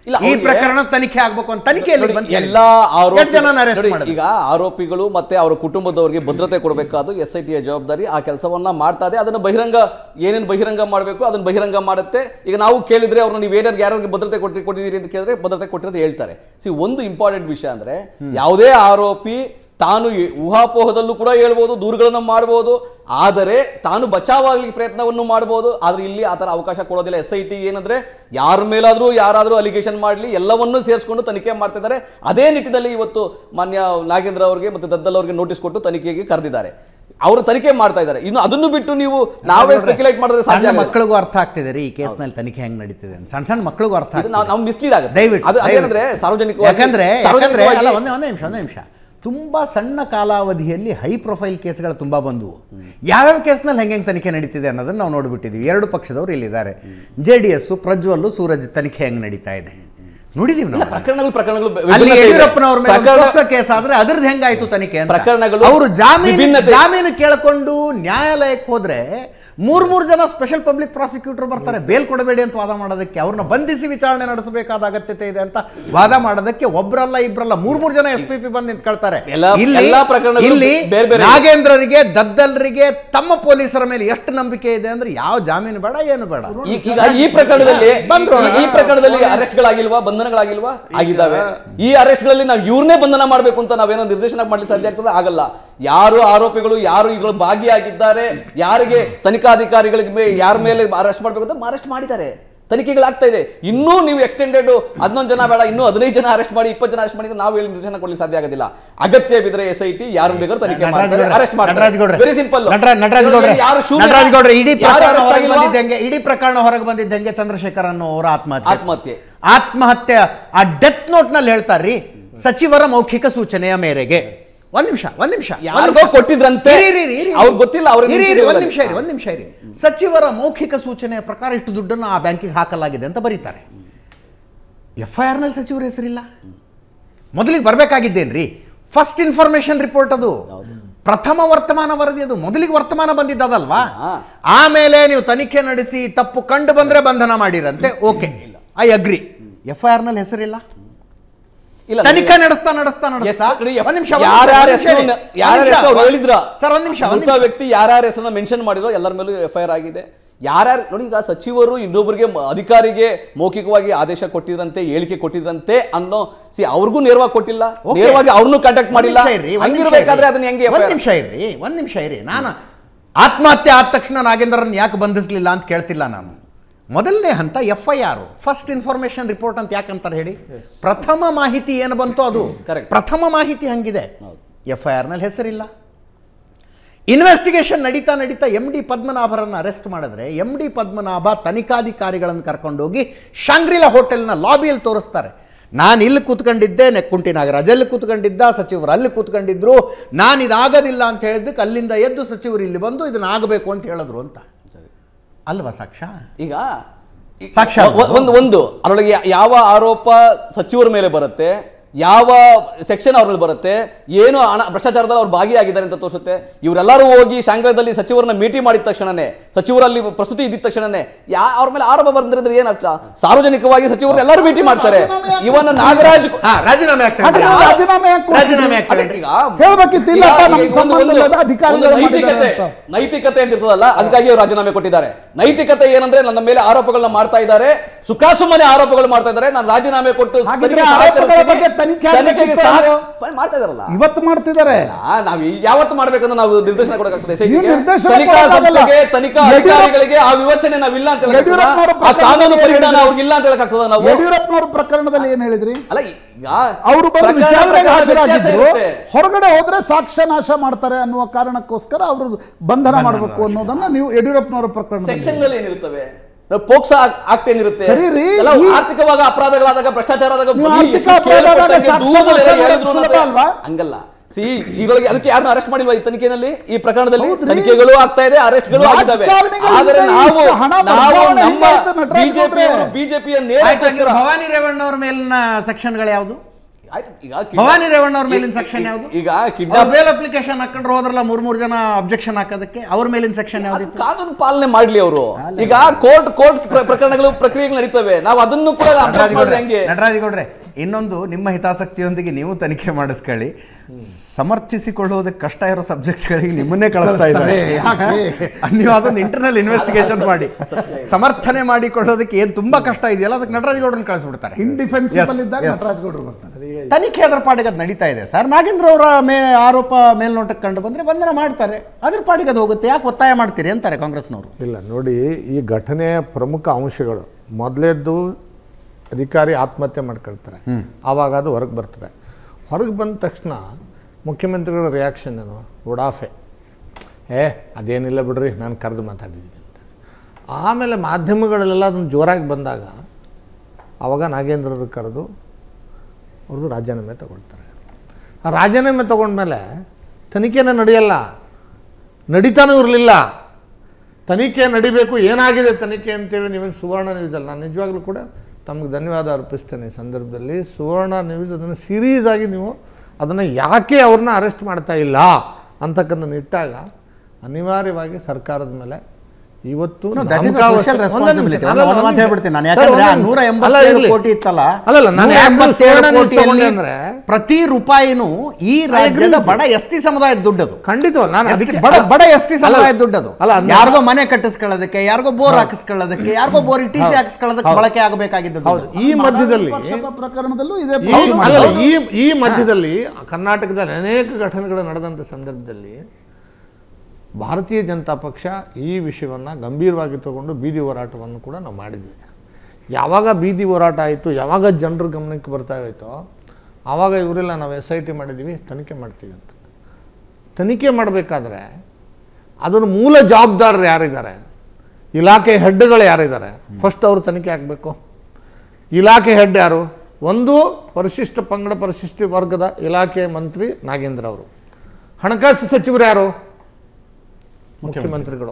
ಇಲ್ಲ, ಈ ಅವ್ರಿಗೆ- ಪ್ರಕರಣ ತನಿಖೆ ಆಗ್ಬೇಕು ಅಂತ ತನಿಖೆಯಲ್ಲಿ ನೋಡಿ, ಬಂತು ಎಲ್ಲಾ ಆರೋಪಿ ಎಷ್ಟು ಜನ ಅರೆಸ್ಟ್ ನೋಡಿ, ಮಾಡಿದ್ರು ಈಗ ಆರೋಪಿಗಳು ಮತ್ತೆ ಅವರ ಕುಟುಂಬದವರಿಗೆ ಭದ್ರತೆ ಕೊಡಬೇಕಾದ ಎಸ್ ಐ ಟಿಯ ಜವಾಬ್ದಾರಿ ಆ ಕೆಲಸವನ್ನ ಮಾಡ್ತಾ ಇದೆ ಅದನ್ನ ಬಹಿರಂಗ ಏನೇನು ಬಹಿರಂಗ ಮಾಡಬೇಕು ಅದನ್ನ ಬಹಿರಂಗ ಮಾಡುತ್ತೆ ಈಗ ನಾವು ಕೇಳಿದ್ರೆ ಅವ್ರನ್ನ ನೀವು ಏನಾರು ಯಾರಿಗೆ ಭದ್ರತೆ ಕೊಟ್ಟಿ ಕೊಟ್ಟಿದ್ದೀರಿ ಅಂತ ಕೇಳಿದ್ರೆ ಭದ್ರತೆ ಕೊಟ್ಟಿರೋದು ಹೇಳ್ತಾರೆ ಸಿ ಒಂದು ಇಂಪಾರ್ಟೆಂಟ್ ವಿಷಯ ಅಂದ್ರೆ ಯಾವುದೇ ಆರೋಪಿ ತಾನು ಈ ಊಹಾಪೋಹದಲ್ಲೂ ಕೂಡ ಹೇಳ್ಬೋದು ದೂರುಗಳನ್ನು ಮಾಡ್ಬೋದು ಆದರೆ ತಾನು ಬಚಾವಾಗ್ಲಿಕ್ಕೆ ಪ್ರಯತ್ನವನ್ನು ಮಾಡ್ಬೋದು ಆದ್ರೆ ಇಲ್ಲಿ ಆ ಥರ ಅವಕಾಶ ಕೊಡೋದಿಲ್ಲ ಎಸ್ ಐ ಟಿ ಏನಂದ್ರೆ ಯಾರ ಮೇಲಾದ್ರೂ ಯಾರಾದರೂ ಅಲಿಗೇಷನ್ ಮಾಡಲಿ ಎಲ್ಲವನ್ನೂ ಸೇರಿಸ್ಕೊಂಡು ತನಿಖೆ ಮಾಡ್ತಿದ್ದಾರೆ ಅದೇ ನಿಟ್ಟಿನಲ್ಲಿ ಇವತ್ತು ಮಾನ್ಯ ನಾಗೇಂದ್ರ ಅವರಿಗೆ ಮತ್ತು ದದ್ದಲ್ ಅವರಿಗೆ ನೋಟಿಸ್ ಕೊಟ್ಟು ತನಿಖೆಗೆ ಕರೆದಿದ್ದಾರೆ ಅವರು ತನಿಖೆ ಮಾಡ್ತಾ ಇದ್ದಾರೆ ಇನ್ನು ಅದನ್ನು ಬಿಟ್ಟು ನೀವು ನಾವೇ ಸ್ಪೆಕ್ಯುಲೇಟ್ ಮಾಡಿದ್ರೆ ಸಾಧ್ಯ ಸಣ್ಣ ಆಗಲ್ಲ. ಮಕ್ಕಳಿಗೂ ಅರ್ಥ ಆಗ್ತಿದೆ ರೀ ಈ ಕೇಸ್ನಲ್ಲಿ ತನಿಖೆ ಹೆಂಗ್ ನಡೀತಿದೆ ಅಂತ ಸಣ್ಣ ಸಣ್ಣ ಮಕ್ಕಳಿಗೂ ಅರ್ಥ ಇದು ನಾವು ಆಗ್ತಿದೆ ನಾವು ಮಿಸ್ಲೀಡ್ ಆಗುತ್ತೆ ದಯವಿಟ್ಟು ಅದು ಅದೇನಂದ್ರೆ ದಯವಿಟ್ಟು. ಸಾರ್ವಜನಿಕವಾಗಿ ಯಾಕಂದ್ರೆ ಯಾಕಂದ್ರೆ ಸಾರ್ವಜನಿಕವಾಗಿ- ಅಲ್ಲ ಒಂದೇ ಒಂದೇ ನಿಮಿಷ ಒಂದೇ ನಿಮಿಷ ತುಂಬಾ ಸಣ್ಣ ಕಾಲಾವಧಿಯಲ್ಲಿ ಹೈ ಪ್ರೊಫೈಲ್ ಕೇಸ್ಗಳು ತುಂಬಾ ಬಂದವು ಯಾವ್ಯಾವ ಕೇಸ್ನಲ್ಲಿ ಹೆಂಗೆ ಹೆಂಗೆ ತನಿಖೆ ನಡೀತಿದೆ ಅನ್ನೋದನ್ನ ನಾವು ನೋಡ್ಬಿಟ್ಟಿದೀವಿ ಎರಡು ಪಕ್ಷದವರು ಇಲ್ಲಿದ್ದಾರೆ J D S Prajwal Suraj ತನಿಖೆ ಹೆಂಗ್ ನಡೀತಾ ಇದೆ ನೋಡಿದೀವಿ ಇಲ್ಲ, ನಾವು ಪ್ರಕರಣಗಳು ಪ್ರಕರಣಗಳು ಅಲ್ಲಿ ವಿಭಿನ್ನತೆ ಇದೆ. ಯಡಿಯೂರಪ್ಪನವ್ರ ಮೇಲೆ ಒಂದು ಪ್ರಕರಣ- ಪೋಕ್ಸೋ ಕೇಸ್ ಆದ್ರೆ ಅದ್ರದ್ದು ಹೆಂಗಾಯ್ತು ತನಿಖೆ ಅಂತ ಪ್ರಕರಣಗಳು ಅವರು ಜಾಮೀನು ವಿಭಿನ್ನತೆ- ಜಾಮೀನು ಕೇಳ್ಕೊಂಡು ನ್ಯಾಯಾಲಯಕ್ಕೆ ಹೋದ್ರೆ ಮೂರ್ ಮೂರು ಜನ ಸ್ಪೆಷಲ್ ಪಬ್ಲಿಕ್ ಪ್ರಾಸಿಕ್ಯೂಟರ್ ಬರ್ತಾರೆ ಬೇಲ್ ಕೊಡಬೇಡಿ ಅಂತ ವಾದ ಮಾಡೋದಕ್ಕೆ ಅವ್ರನ್ನ ಬಂಧಿಸಿ ವಿಚಾರಣೆ ನಡೆಸಬೇಕಾದ ಅಗತ್ಯತೆ ಇದೆ ಅಂತ ವಾದ ಮಾಡೋದಕ್ಕೆ ಒಬ್ರಲ್ಲ ಇಬ್ರಲ್ಲ ಮೂರ್ ಮೂರು ಜನ ಎಸ್ ಪಿ ಪಿ ಬಂದು ನಿಂತ್ಕೊಳ್ತಾರೆ ಎಲ್ಲ- ಇಲ್ಲಿ ಎಲ್ಲಾ ಪ್ರಕರಣಗಳು ಇಲ್ಲಿ ಬೇರೆ ಬೇರೆ ಇದೆ. ನಾಗೇಂದ್ರರಿಗೆ ದದ್ದಲ್ರಿಗೆ ತಮ್ಮ ಪೊಲೀಸರ ಮೇಲೆ ಎಷ್ಟು ನಂಬಿಕೆ ಇದೆ ಅಂದ್ರೆ ಯಾವ ಜಾಮೀನು ಬೇಡ ಏನು ಬೇಡ ಈ- ಈಗ ಈ ಪ್ರಕರಣದಲ್ಲಿ ಬಂದ್ರು ಈ- ಈ ಪ್ರಕರಣದಲ್ಲಿ ಅರೆಸ್ಟ್ಗಳಾಗಿಲ್ವಾ ಬಂಧನಗಳಾಗಿಲ್ವಾ ಆಗಿದ್ದಾವೆ ಈ ಅರೆಸ್ಟ್ಗಳಲ್ಲಿ ನಾವು ಇವ್ರನ್ನೇ ಬಂಧನ ಮಾಡಬೇಕು ಅಂತ ನಾವೇನೋ ನಿರ್ದೇಶನ ಮಾಡ್ಲಿಕ್ಕೆ ಸಾಧ್ಯ ಆಗ್ತದೆ ಆಗಲ್ಲ ಯಾರು ಆರೋಪಿಗಳು ಯಾರು ಇದ್ರಲ್ಲಿ ಭಾಗಿಯಾಗಿದ್ದಾರೆ ಯಾರಿಗೆ ತನಿಖಾಧಿಕಾರಿಗಳಿಗೆ ಮೇ- ಯಾರ ಮೇಲೆ ಅರೆಸ್ಟ್ ಮಾಡಬೇಕು ಅಂತ ಅರೆಸ್ಟ್ ಮಾಡಿದ್ದಾರೆ ತನಿಖೆಗಳಾಗ್ತಾ ಇದೆ ಇನ್ನೂ ನೀವು ಎಕ್ಸ್ಟೆಂಡೆಡ್ ಹನ್ನೊಂದು ಜನ ಬೇಡ ಇನ್ನೂ ಹದಿನೈದು ಜನ ಅರೆಸ್ಟ್ ಮಾಡಿ ಇಪ್ಪತ್ತು ಜನ ಅರೆಸ್ಟ್ ಮಾಡಿದ್ರೆ ನಾವು ಹೇಳಿ ನಿರ್ದೇಶನ ಕೊಡ್ಲಿಕ್ಕೆ ಸಾಧ್ಯ ಆಗೋದಿಲ್ಲ ಅಗತ್ಯ ಬಿದ್ರೆ ಎಸ್ ಐ ಟಿ ಯಾರು ಬೇಕಾದ್ರೂ ತನಿಖೆ ಮಾಡ್ತಾರೆ ಅರೆಸ್ಟ್ ನಟರಾಜ್ ಗೌಡ್ರೆ ವೆರಿ ಸಿಂಪಲ್ ನಟರಾಜ್ ಗೌಡ್ರೆ ಯಾರು ಶೂನ್ಯ- ನಟರಾಜ್ ಗೌಡ್ರೆ ಇಡೀ ಯಾರು ಪ್ರಕರಣ arrest ಹೊರಗೆ ಆಗಿಲ್ವಾ? ಬಂದಿದ್ದಂಗೆ ಇಡೀ ಪ್ರಕರಣ ಹೊರಗೆ ಬಂದಿದ್ದಂಗೆ ಚಂದ್ರಶೇಖರ್ ಅನ್ನೋ ಅವರ ಆತ್ಮಹತ್ಯೆ ಆತ್ಮಹತ್ಯೆ. ಆತ್ಮಹತ್ಯೆ ಆ ಡೆತ್ ನೋಟ್ ನಲ್ಲಿ ಹೇಳ್ತಾರ್ರಿ ಸಚಿವರ ಮೌಖಿಕ ಸೂಚನೆಯ ಮೇರೆಗೆ ಒಂದ್ ನಿಮಿಷ ಒಂದ್ ನಿಮಿಷ ಒಂದ್ ಯಾರಿಗೋ ನಿಮಿಷ. ಕೊಟ್ಟಿದ್ರಂತೆ. ಇರಿ, ಇರಿ, ಇರಿ, ಇರಿ. ಅವ್ರಿಗೆ ಗೊತ್ತಿಲ್ಲ, ಅವ್ರಿಗೆ ಇರಿ, ಇರಿ, ನಿಂತಿದೆ ಒಂದ್ ಒಳಗೆ. ನಿಮಿಷ ಇರಿ ಒಂದ್ ನಿಮಿಷ ಇರಿ ಸಚಿವರ ಮೌಖಿಕ ಸೂಚನೆಯ ಪ್ರಕಾರ ಇಷ್ಟು ದುಡ್ಡನ್ನು ಆ ಬ್ಯಾಂಕಿಗೆ ಹಾಕಲಾಗಿದೆ ಅಂತ ಬರೀತಾರೆ ಎಫ್ ಐ ಆರ್ನಲ್ಲಿ ಸಚಿವರ ಹೆಸರಿಲ್ಲ ಮೊದಲಿಗೆ ಬರಬೇಕಾಗಿದ್ದೇನ್ರಿ ಫಸ್ಟ್ ಇನ್ಫಾರ್ಮೇಶನ್ ರಿಪೋರ್ಟ್ ಅದು ಪ್ರಥಮ ವರ್ತಮಾನ ವರದಿ ಅದು ಮೊದಲಿಗೆ ವರ್ತಮಾನ ಬಂದಿದ್ದದಲ್ವಾ ಹಾ. ಆಮೇಲೆ ನೀವು ತನಿಖೆ ನಡೆಸಿ ತಪ್ಪು ಕಂಡು ಬಂದ್ರೆ ಬಂಧನ ಮಾಡಿರಂತೆ okay I agree F I R ನಲ್ಲಿ ಹೆಸರಿಲ್ಲ ಇಲ್ಲ ತನಿಖೆ ನಡೆಸ್ತಾ ನಡೆಸ್ತಾ ನಡೆಸ್ತಾ ಎಸ್, ನೋಡಿ, ಒಂದ್ ನಿಮಿಷ ಯಾರ್ಯಾರ ಹೆಸರು ಯಾರ್ಯಾರ ಹೆಸರು ಅವ್ರು ಹೇಳಿದ್ರ ಸರ್ ಒಂದ್ ನಿಮಿಷ ಒಂದ್ ಮೃತ ನಿಮಿಷ ವ್ಯಕ್ತಿ ಯಾರ್ಯಾರ ಹೆಸರನ್ನ ಮೆನ್ಷನ್ ಮಾಡಿರೋ ಎಲ್ಲರ ಮೇಲೂ ಎಫ್ ಐ ಆರ್ ಆಗಿದೆ ಯಾರ್ಯಾರು ನೋಡಿ ಈಗ ಸಚಿವರು ಇನ್ನೊಬ್ಬರಿಗೆ ಮ- ಅಧಿಕಾರಿಗೆ ಮೌಖಿಕವಾಗಿ ಆದೇಶ ಕೊಟ್ಟಿದ್ರಂತೆ ಹೇಳಿಕೆ ಕೊಟ್ಟಿದ್ರಂತೆ ಅನ್ನೋ ಸಿ ಅವ್ರಿಗೂ ನೇರವಾಗಿ ಕೊಟ್ಟಿಲ್ಲ Okay. ನೇರವಾಗಿ ಅವ್ರನ್ನೂ ಕಾಂಟ್ಯಾಕ್ಟ್ ಒಂದ್ ಮಾಡಿಲ್ಲ ನಿಮಿಷ ಇರ್ರಿ, ಒಂದ್ ನಿಮಿಷ ಹಂಗಿರ್ಬೇಕಾದ್ರೆ ಇರ್ರಿ. ಅದನ್ನ ಹೆಂಗೆ ಒಂದ್ FIR? ನಿಮಿಷ ಇರ್ರಿ ಒಂದ್ ನಿಮಿಷ ಇರಿ ನಾನು ಆತ್ಮಹತ್ಯೆ ಆದ ತಕ್ಷಣ ನಾಗೇಂದ್ರನ್ ಯಾಕೆ ಬಂಧಿಸಲಿಲ್ಲ ಅಂತ ಕೇಳ್ತಿಲ್ಲ ನಾನು ಮೊದಲನೇ ಹಂತ F I R first information report ಅಂತ ಯಾಕಂತಾರೆ ಹೇಳಿ ಪ್ರಥಮ ಮಾಹಿತಿ ಏನು ಬಂತು ಅದು Correct. ಪ್ರಥಮ ಮಾಹಿತಿ ಹಂಗಿದೆ ಎಫ್ ಐ ಆರ್ನಲ್ಲಿ ಹೆಸರಿಲ್ಲ ಇನ್ವೆಸ್ಟಿಗೇಷನ್ ನಡೀತಾ ನಡೀತಾ ಎಂ ಡಿ ಪದ್ಮನಾಭರನ್ನು ಅರೆಸ್ಟ್ ಮಾಡಿದ್ರೆ ಎಂ ಡಿ ಪದ್ಮನಾಭ ತನಿಖಾಧಿಕಾರಿಗಳನ್ನು ಕರ್ಕೊಂಡೋಗಿ ಶಾಂಗ್ರಿಲಾ ಹೋಟೆಲ್ನ ಲಾಬಿಯಲ್ಲಿ ತೋರಿಸ್ತಾರೆ ನಾನು ಇಲ್ಲಿ ಕೂತ್ಕೊಂಡಿದ್ದೆ ನೆಕ್ಕುಂಟಿ ನಾಗರಾಜ್ ಅಲ್ಲಿ ಕೂತ್ಕೊಂಡಿದ್ದ ಸಚಿವರು ಅಲ್ಲಿ ಕೂತ್ಕೊಂಡಿದ್ರು ನಾನು ಇದಾಗೋದಿಲ್ಲ ಅಂತ ಹೇಳಿದ್ದಕ್ಕೆ ಅಲ್ಲಿಂದ ಎದ್ದು ಸಚಿವರು ಇಲ್ಲಿ ಬಂದು ಇದನ್ನ ಆಗಬೇಕು ಅಂತ ಹೇಳಿದ್ರು ಅಂತ ಅಲ್ವಾ ಸಾಕ್ಷ್ಯ ಈಗ ಈ- ಸಾಕ್ಷ್ಯ ಒ- ಒಂದು ಒಂದು ಅದರೊಳಗೆ ಯಾ- ಯಾವ ಆರೋಪ ಸಚಿವರ ಮೇಲೆ ಬರುತ್ತೆ ಯಾವ ಸೆಕ್ಷನ್ ಅವ್ರ ಮೇಲೆ ಬರುತ್ತೆ ಏನು ಹಣ ಭ್ರಷ್ಟಾಚಾರದಲ್ಲಿ ಅವ್ರು ಭಾಗಿಯಾಗಿದ್ದಾರೆ ಅಂತ ತೋರಿಸುತ್ತೆ ಇವರೆಲ್ಲರೂ ಹೋಗಿ ಶಾಂಘೈದಲ್ಲಿ ಸಚಿವರನ್ನ ಮೀಟಿ ಮಾಡಿದ ತಕ್ಷಣನೇ ಸಚಿವರಲ್ಲಿ ಪ್ರಸ್ತುತಿ ಇದ್ದಿದ ತಕ್ಷಣನೇ ಯಾ ಅವ್ರ ಮೇಲೆ ಆರೋಪ ಬಂದ್ರೆ ಏನ್ ಅರ್ಥ ಸಾರ್ವಜನಿಕವಾಗಿ ಸಚಿವರು ಎಲ್ಲರೂ ಮೀಟಿ ಮಾಡ್ತಾರೆ ಇವನ್ನ ನಾಗರಾಜ್ ಹಾ, ರಾಜೀನಾಮೆ ಆಗ್ತಾ ಹಾಗಾದ್ರೆ ಇದ್ದೀರಾ? ರಾಜೀನಾಮೆ ಯಾಕೆ ಕೊಡ್ತೀರಿ? ರಾಜೀನಾಮೆ ಆಗ್ತಾ ಅದೇ ಇದ್ದೀರಿ. ಈಗ ಹೇಳ್ಬೇಕಿತ್ತು, ಇಲ್ಲಪ್ಪ, ಈಗ- ನಮ್ಗೆ ಈಗ ಒಂದು- ಸಂಬಂಧ ಒಂದು- ಇಲ್ಲ, ಅಧಿಕಾರಿಗಳು ಒಂದು ನೈತಿಕತೆ ಮಾಡಿದ್ದಾರೆ ಅಂತ. ನೈತಿಕತೆ ಅಂತ ಇರ್ತದಲ್ಲ ಅದಕ್ಕಾಗಿ ಅವ್ರು ರಾಜೀನಾಮೆ ಕೊಟ್ಟಿದ್ದಾರೆ ನೈತಿಕತೆ ಏನಂದ್ರೆ ನನ್ನ ಮೇಲೆ ಆರೋಪಗಳನ್ನ ಮಾಡ್ತಾ ಇದ್ದಾರೆ ಸುಖಾಸುಮ್ಮನೆ ಆರೋಪಗಳು ಮಾಡ್ತಾ ಇದ್ದಾರೆ ನಾನು ರಾಜೀನಾಮೆ ಕೊಟ್ಟು ಹಾಗಿದ್ರೆ ತನಿಖೆಗೆ ಆರೋಪಗಳ ಸಹಕರಿಸ್ತೀನಿ. ಬಗ್ಗೆ ತನಿಖೆ ತನಿಖೆಗೆ ಆಗ್ಬೇಕಿತ್ತು ಸಹ- ಅವರು. ಮಾಡ್ತಾ ಇದಾರಲ್ಲ ಇವತ್ತು ಮಾಡ್ತಿದ್ದಾರೆ ಆ, ನಾವು ಯಾವತ್ತು ಮಾಡ್ಬೇಕಂತ ನಾವು ನಿರ್ದೇಶನ ಕೊಡಕ್ಕಾಗ್ತದೆ SIT ಗೆ? ನೀವು ನಿರ್ದೇಶನ ತನಿಖಾ ಕೊಡಕ್ಕಾಗಲ್ಲ. ಸಂಸ್ಥೆಗೆ ತನಿಖಾ ಯಡಿಯೂರಪ್ಪ- ಅಧಿಕಾರಿಗಳಿಗೆ ಆ ವಿವಚನೆ ನಾವಿಲ್ಲ ಅಂತ ಹೇಳಕ್ಕಾಗ್ತದಾ? ಯಡಿಯೂರಪ್ಪನವರ ಆ ಕಾನೂನು ಪ್ರಕರಣದಲ್ಲಿ ಪರಿಜ್ಞಾನ ಹೇಳಿದ್ರು. ಅವ್ರಿಗಿಲ್ಲ ಅಂತ ಹೇಳಕ್ಕಾಗ್ತದ ನಾವು ಯಡಿಯೂರಪ್ಪನವ್ರ ಪ್ರಕರಣದಲ್ಲಿ ಏನ್ ಹೇಳಿದ್ರಿ ಅಲ್ಲ ಈಗ ಅವರು ಬಂದು ಪ್ರಕರಣ ವಿಚಾರಣೆಗೆ ಪ್ರಕರಣ ಹಾಜರಾಗಿದ್ರು ವ್ಯತ್ಯಾಸ ಇರುತ್ತೆ. ಹೊರಗಡೆ ಹೋದ್ರೆ ಸಾಕ್ಷ್ಯ ನಾಶ ಮಾಡ್ತಾರೆ ಅನ್ನುವ ಕಾರಣಕ್ಕೋಸ್ಕರ ಅವರು ಬಂಧನ ಮಾಡಬೇಕು ಅನ್ನೋದನ್ನ ನೀವು ಯಡಿಯೂರಪ್ಪನವರ ಪ್ರಕರಣದಲ್ಲಿ ಸೆಕ್ಷನ್ ಗಳು ಏನಿರುತ್ತವೆ ನಾವು ಪೋಕ್ಸೋ ಆಕ್ಟ್ ಏನಿರುತ್ತೆ ಸರಿ ರೀ, ಎಲ್ಲ ಈ- ಆರ್ಥಿಕವಾಗಿ ಅಪರಾಧಗಳಾದಾಗ ಭ್ರಷ್ಟಾಚಾರ ಆದಾಗ ನೀವು ಬರೀ ಆರ್ಥಿಕ ಎಷ್ಟು ಅಪರಾಧ ಆದಾಗ ಕೇಳ್ಪಟ್ಟಂಗೆ ಸಾಕ್ಷ್ಯ ದೂರದಲ್ಲಿ ನಾಶ ಹೇಳಿದ್ರು ಮಾಡೋದು ಅನ್ನೋದು- ಸುಲಭ ಅಲ್ವಾ? ಹಂಗಲ್ಲ ಸಿ ಈಗಳಿಗೆ ಅದಕ್ಕೆ ಯಾರನ್ನ ಅರೆಸ್ಟ್ ಮಾಡಿಲ್ವಾ ಈ ತನಿಖೆನಲ್ಲಿ ಈ ಪ್ರಕರಣದಲ್ಲಿ ಹೌದ್ರಿ. ತನಿಖೆಗಳು ಆಗ್ತಾ ಇದೆ ಅರೆಸ್ಟ್ಗಳು ಆಗಿದ್ದಾವೆ ರಾಜಕಾರಣಿಗಳಿಂದ ಆದರೆ ನಾವು ಇಷ್ಟು ಹಣ ನಾವು ವರ್ಗಾವಣೆ ನಮ್ಮ ಹೆಂಗಾಯ್ತು ನಟರಾಜ್ ಬಿಜೆಪಿ ಗೌಡ್ರೆ? ಬಿಜೆಪಿಯ ಆಯ್ತು, ಹಂಗಿದ್ರೆ ನೇರ ಭವಾನಿ ರೇವಣ್ಣ ಅವ್ರ ಮೇಲಿನ ಸೆಕ್ಷನ್ಗಳು ಯಾವುದು ಆಯ್ತು ಈಗ kidnap- ಭವಾನಿ ರೇವಣ್ಣ ಅವ್ರ ಮೇಲಿನ section ಯಾವ್ದು? ಈಗ ಅವ್ರ ಕಿಡ್ನಾಪ್ ಬೇಲ್ ಅಪ್ಲಿಕೇಶನ್ ಹಾಕೊಂಡ್ರೆ ಹೋದ್ರಲ್ಲ ಮೂರ್ ಮೂರ್ ಜನ ಅಬ್ಜೆಕ್ಷನ್ ಹಾಕೋದಕ್ಕೆ ಅವ್ರ ಮೇಲಿನ ಸೆಕ್ಷನ್ ಯಾವ್ದಿತ್ತು ಕಾನೂನು ಪಾಲನೆ ಮಾಡ್ಲಿ ಅವರು ಈಗ ಕೋರ್ಟ್ ಕೋರ್ಟ್ ಪ್ರಕರಣಗಳು ಪ್ರಕ್ರಿಯೆಗಳು ನಡೀತವೆ ನಾವು ಅದನ್ನು ಕೂಡ ಅಭ್ಯಾಸ ನಟರಾಜ್ ಮಾಡಿದ್ರೆ ಗೌಡ್ರೆ, ಹೆಂಗೆ ನಟರಾಜ್ ಗೌಡ್ರೆ ಇನ್ನೊಂದು ನಿಮ್ಮ ಹಿತಾಸಕ್ತಿಯೊಂದಿಗೆ ನೀವು ತನಿಖೆ ಮಾಡಿಸ್ಕೊಳ್ಳಿ ಸಮರ್ಥಿಸಿಕೊಳ್ಳುವುದಕ್ಕೆ ಕಷ್ಟ ಇರೋ ಸಬ್ಜೆಕ್ಟ್ಗಳಿಗೆ ನಿಮ್ಮನ್ನೇ ಕಳಿಸ್ತಾ ಇದ್ದಾರೆ ಯಾಕೆ? ನೀವು ಅದೊಂದು ಇಂಟರ್ನಲ್ ಇನ್ವೆಸ್ಟಿಗೇಷನ್ ಮಾಡಿ ಸಮರ್ಥನೆ ಮಾಡಿಕೊಳ್ಳೋದಕ್ಕೆ ಏನು ತುಂಬಾ ಕಷ್ಟ ಇದೆಯಲ್ಲ ಅದಕ್ಕೆ ನಟರಾಜ್ ಗೌಡ್ರನ್ನ ಕಳಿಸ್ಬಿಡ್ತಾರೆ ಇಂಡಿಫೆನ್ಸಿಬಲ್ Yes, ಇದ್ದಾಗ yes. ನಟರಾಜ್ ಗೌಡರು ಬರ್ತಾರೆ ತನಿಖೆ ಅದರ ಪಾಡಿಗೆ ಅದು ನಡೀತಾ ಇದೆ ಸರ್ ನಾಗೇಂದ್ರ ಅವರ ಮೇ ಆರೋಪ ಮೇಲ್ನೋಟಕ್ಕೆ ಕಂಡು ಬಂದ್ರೆ ಬಂಧನ ಮಾಡ್ತಾರೆ ಅದ್ರ ಪಾಡಿಗೆ ಅದು ಹೋಗುತ್ತೆ ಯಾಕೆ ಒತ್ತಾಯ ಮಾಡ್ತೀರಿ ಅಂತಾರೆ ಕಾಂಗ್ರೆಸ್ನವರು ಇಲ್ಲ ನೋಡಿ ಈ ಘಟನೆಯ ಪ್ರಮುಖ ಅಂಶಗಳು ಮೊದಲೇದ್ದು ಅಧಿಕಾರಿ ಆತ್ಮಹತ್ಯೆ ಮಾಡ್ಕೊಳ್ತಾರೆ ಆವಾಗ ಅದು ಹೊರಗೆ ಬರ್ತದೆ ಹೊರಗೆ ಬಂದ ತಕ್ಷಣ ಮುಖ್ಯಮಂತ್ರಿಗಳ ರಿಯಾಕ್ಷನ್ ಏನು ಉಡಾಫೆ ಏ ಅದೇನಿಲ್ಲ ಬಿಡ್ರಿ ನಾನು ಕರೆದು ಮಾತಾಡಿದ್ದೀನಿ ಅಂತ ಆಮೇಲೆ ಮಾಧ್ಯಮಗಳಲ್ಲೆಲ್ಲ ಅದನ್ನು ಜೋರಾಗಿ ಬಂದಾಗ ಆವಾಗ ನಾಗೇಂದ್ರರು ಕರೆದು ಅವ್ರದ್ದು ರಾಜೀನಾಮೆ ತಗೊಳ್ತಾರೆ ಆ ರಾಜೀನಾಮೆ ತಗೊಂಡ್ಮೇಲೆ ತನಿಖೆನೇ ನಡೆಯಲ್ಲ ನಡೀತಾನೂ ಇರಲಿಲ್ಲ ತನಿಖೆ ನಡಿಬೇಕು ಏನಾಗಿದೆ ತನಿಖೆ ಅಂತೇಳಿ ನೀವೇನು ಸುವರ್ಣ ನ್ಯೂಸಲ್ಲಿ ನಾನು ನಿಜವಾಗ್ಲೂ ಕೂಡ ತಮಗೆ ಧನ್ಯವಾದ ಅರ್ಪಿಸ್ತೇನೆ ಈ ಸಂದರ್ಭದಲ್ಲಿ ಸುವರ್ಣ ನ್ಯೂಸ್ ಅದನ್ನು ಸೀರೀಸ್ ಆಗಿ ನೀವು ಅದನ್ನು ಯಾಕೆ ಅವ್ರನ್ನ ಅರೆಸ್ಟ್ ಮಾಡ್ತಾ ಇಲ್ಲ ಅಂತಕ್ಕಂಥ ಇಟ್ಟಾಗ ಅನಿವಾರ್ಯವಾಗಿ ಸರ್ಕಾರದ ಮೇಲೆ ಇವತ್ತು No, that is a ನಾಮಕಾವಸ್ಥೆ- social ಒಂದೇ ನಿಮಿಷ. responsibility. ಅಲ್ಲ, ಒಂದು ಮಾತು ಒಂದೇ ಹೇಳ್ಬಿಡ್ತೀನಿ ನಾನು ಸರ್, ಯಾಕಂದ್ರೆ ಆ ಒಂದೇ ನೂರ ನಿಮಿಷ. ಎಂಬತ್ತೇಳು ಅಲ್ಲ, ಇರ್ಲಿ. ಕೋಟಿ ಇತ್ತಲ್ಲ ಅಲ್ಲಲ್ಲ, ನಾನು ನೂರ ಯಾಕೆ ಎಂಬತ್ತೇಳು ಸುವರ್ಣ ನ್ಯೂಸ್ ಕೋಟಿಯಲ್ಲಿ ತಗೊಂಡೆ ಅಂದ್ರೆ ಪ್ರತಿ ರೂಪಾಯಿನೂ ಈ ರಾಜ್ಯದ ಬಡ ಎಸ್ ಟಿ ಸಮುದಾಯದ ದುಡ್ಡದು ಖಂಡಿತವಾಗಿ ನಾನು ST ಅದಕ್ಕೆ ಬಡ ಬಡ ಎಸ್ ಟಿ ಅಲ್ಲ, ಸಮುದಾಯದ ದುಡ್ಡದು ಅಲ್ಲ ಅದ್ನ- ಯಾರಿಗೋ ಮನೆ ಕಟ್ಟಿಸ್ಕೊಳ್ಳೋದಕ್ಕೆ ಯಾರಿಗೋ ಬೋರ್ ಹಾಕಿಸ್ಕೊಳ್ಳೋದಕ್ಕೆ ಯಾರಿಗೋ ಬೋರ್ ಟಿ ಸಿ ಹಾಕಿಸ್ಕೊಳ್ಳೋದಕ್ಕೆ ಬಳಕೆ ಆಗಬೇಕಾಗಿದ್ದು ಹೌದು ಈ ಮಧ್ಯದಲ್ಲಿ ಪಕ್ಷದ ಪ್ರಕರಣದಲ್ಲೂ ಇದೇ ಈ- ಪ್ರಶ್ನೆ ಅಲ್ಲಲ್ಲ, ಮಾಡಿದ್ರು. ಈ ಈ ಮಧ್ಯದಲ್ಲಿ ಕರ್ನಾಟಕದಲ್ಲಿ ಅನೇಕ ಘಟನೆಗಳು ನಡೆದಂಥ ಸಂದರ್ಭದಲ್ಲಿ ಭಾರತೀಯ ಜನತಾ ಪಕ್ಷ ಈ ವಿಷಯವನ್ನು ಗಂಭೀರವಾಗಿ ತಗೊಂಡು ಬೀದಿ ಹೋರಾಟವನ್ನು ಕೂಡ ನಾವು ಮಾಡಿದ್ವಿ ಯಾವಾಗ ಬೀದಿ ಹೋರಾಟ ಆಯಿತು ಯಾವಾಗ ಜನರ ಗಮನಕ್ಕೆ ಬರ್ತಾ ಹೋಯ್ತೋ ಆವಾಗ ಇವರೆಲ್ಲ ನಾವು ಎಸ್ ಐ ಟಿ ಮಾಡಿದ್ದೀವಿ ತನಿಖೆ ಮಾಡ್ತೀವಿ ಅಂತ ತನಿಖೆ ಮಾಡಬೇಕಾದ್ರೆ ಅದರ ಮೂಲ ಜವಾಬ್ದಾರರು ಯಾರಿದ್ದಾರೆ ಇಲಾಖೆ ಹೆಡ್ಗಳು ಯಾರಿದ್ದಾರೆ ಫಸ್ಟ್ ಅವರು ತನಿಖೆ ಆಗಬೇಕು ಇಲಾಖೆ ಹೆಡ್ ಯಾರು ಒಂದು ಪರಿಶಿಷ್ಟ ಪಂಗಡ ಪರಿಶಿಷ್ಟ ವರ್ಗದ ಇಲಾಖೆ ಮಂತ್ರಿ ನಾಗೇಂದ್ರ ಅವರು ಹಣಕಾಸು ಸಚಿವರು ಯಾರು ಮುಖ್ಯಮಂತ್ರಿಗಳು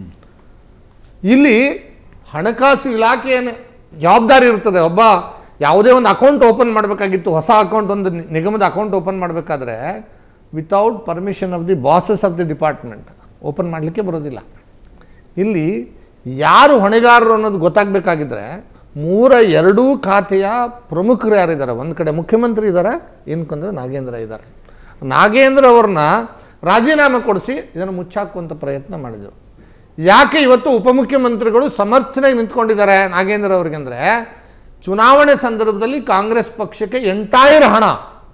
ಇಲ್ಲಿ ಹಣಕಾಸು ಇಲಾಖೆಯ ಜವಾಬ್ದಾರಿ ಇರ್ತದೆ ಒಬ್ಬ ಯಾವುದೇ ಒಂದು ಅಕೌಂಟ್ ಓಪನ್ ಮಾಡಬೇಕಾಗಿತ್ತು ಹೊಸ ಅಕೌಂಟ್ ಒಂದು ನಿ- ನಿಗಮದ ಅಕೌಂಟ್ ಓಪನ್ ಮಾಡಬೇಕಾದ್ರೆ without permission of the bosses of the department open ಮಾಡಲಿಕ್ಕೆ ಬರೋದಿಲ್ಲ ಇಲ್ಲಿ ಯಾರು ಹೊಣೆಗಾರರು ಅನ್ನೋದು ಗೊತ್ತಾಗಬೇಕಾಗಿದ್ರೆ ಮೂರ ಎರಡೂ ಖಾತೆಯ ಪ್ರಮುಖರು ಯಾರಿದ್ದಾರೆ ಒಂದು ಕಡೆ ಮುಖ್ಯಮಂತ್ರಿ ಇದ್ದಾರೆ ಇನ್ಕೊಂಡ್ರೆ ನಾಗೇಂದ್ರ ಇದ್ದಾರೆ ನಾಗೇಂದ್ರ ಅವ್ರನ್ನ ರಾಜೀನಾಮೆ ಕೊಡಿಸಿ ಇದನ್ನು ಮುಚ್ಚಾಕುವಂಥ ಪ್ರಯತ್ನ ಮಾಡಿದರು ಯಾಕೆ ಇವತ್ತು ಉಪಮುಖ್ಯಮಂತ್ರಿಗಳು ಸಮರ್ಥನೆಗೆ ನಿಂತ್ಕೊಂಡಿದ್ದಾರೆ ನಾಗೇಂದ್ರ ಅವ್ರಿಗೆ ಅಂದರೆ ಚುನಾವಣೆ ಸಂದರ್ಭದಲ್ಲಿ ಕಾಂಗ್ರೆಸ್ ಪಕ್ಷಕ್ಕೆ ಎಂಟೈರ್ ಹಣ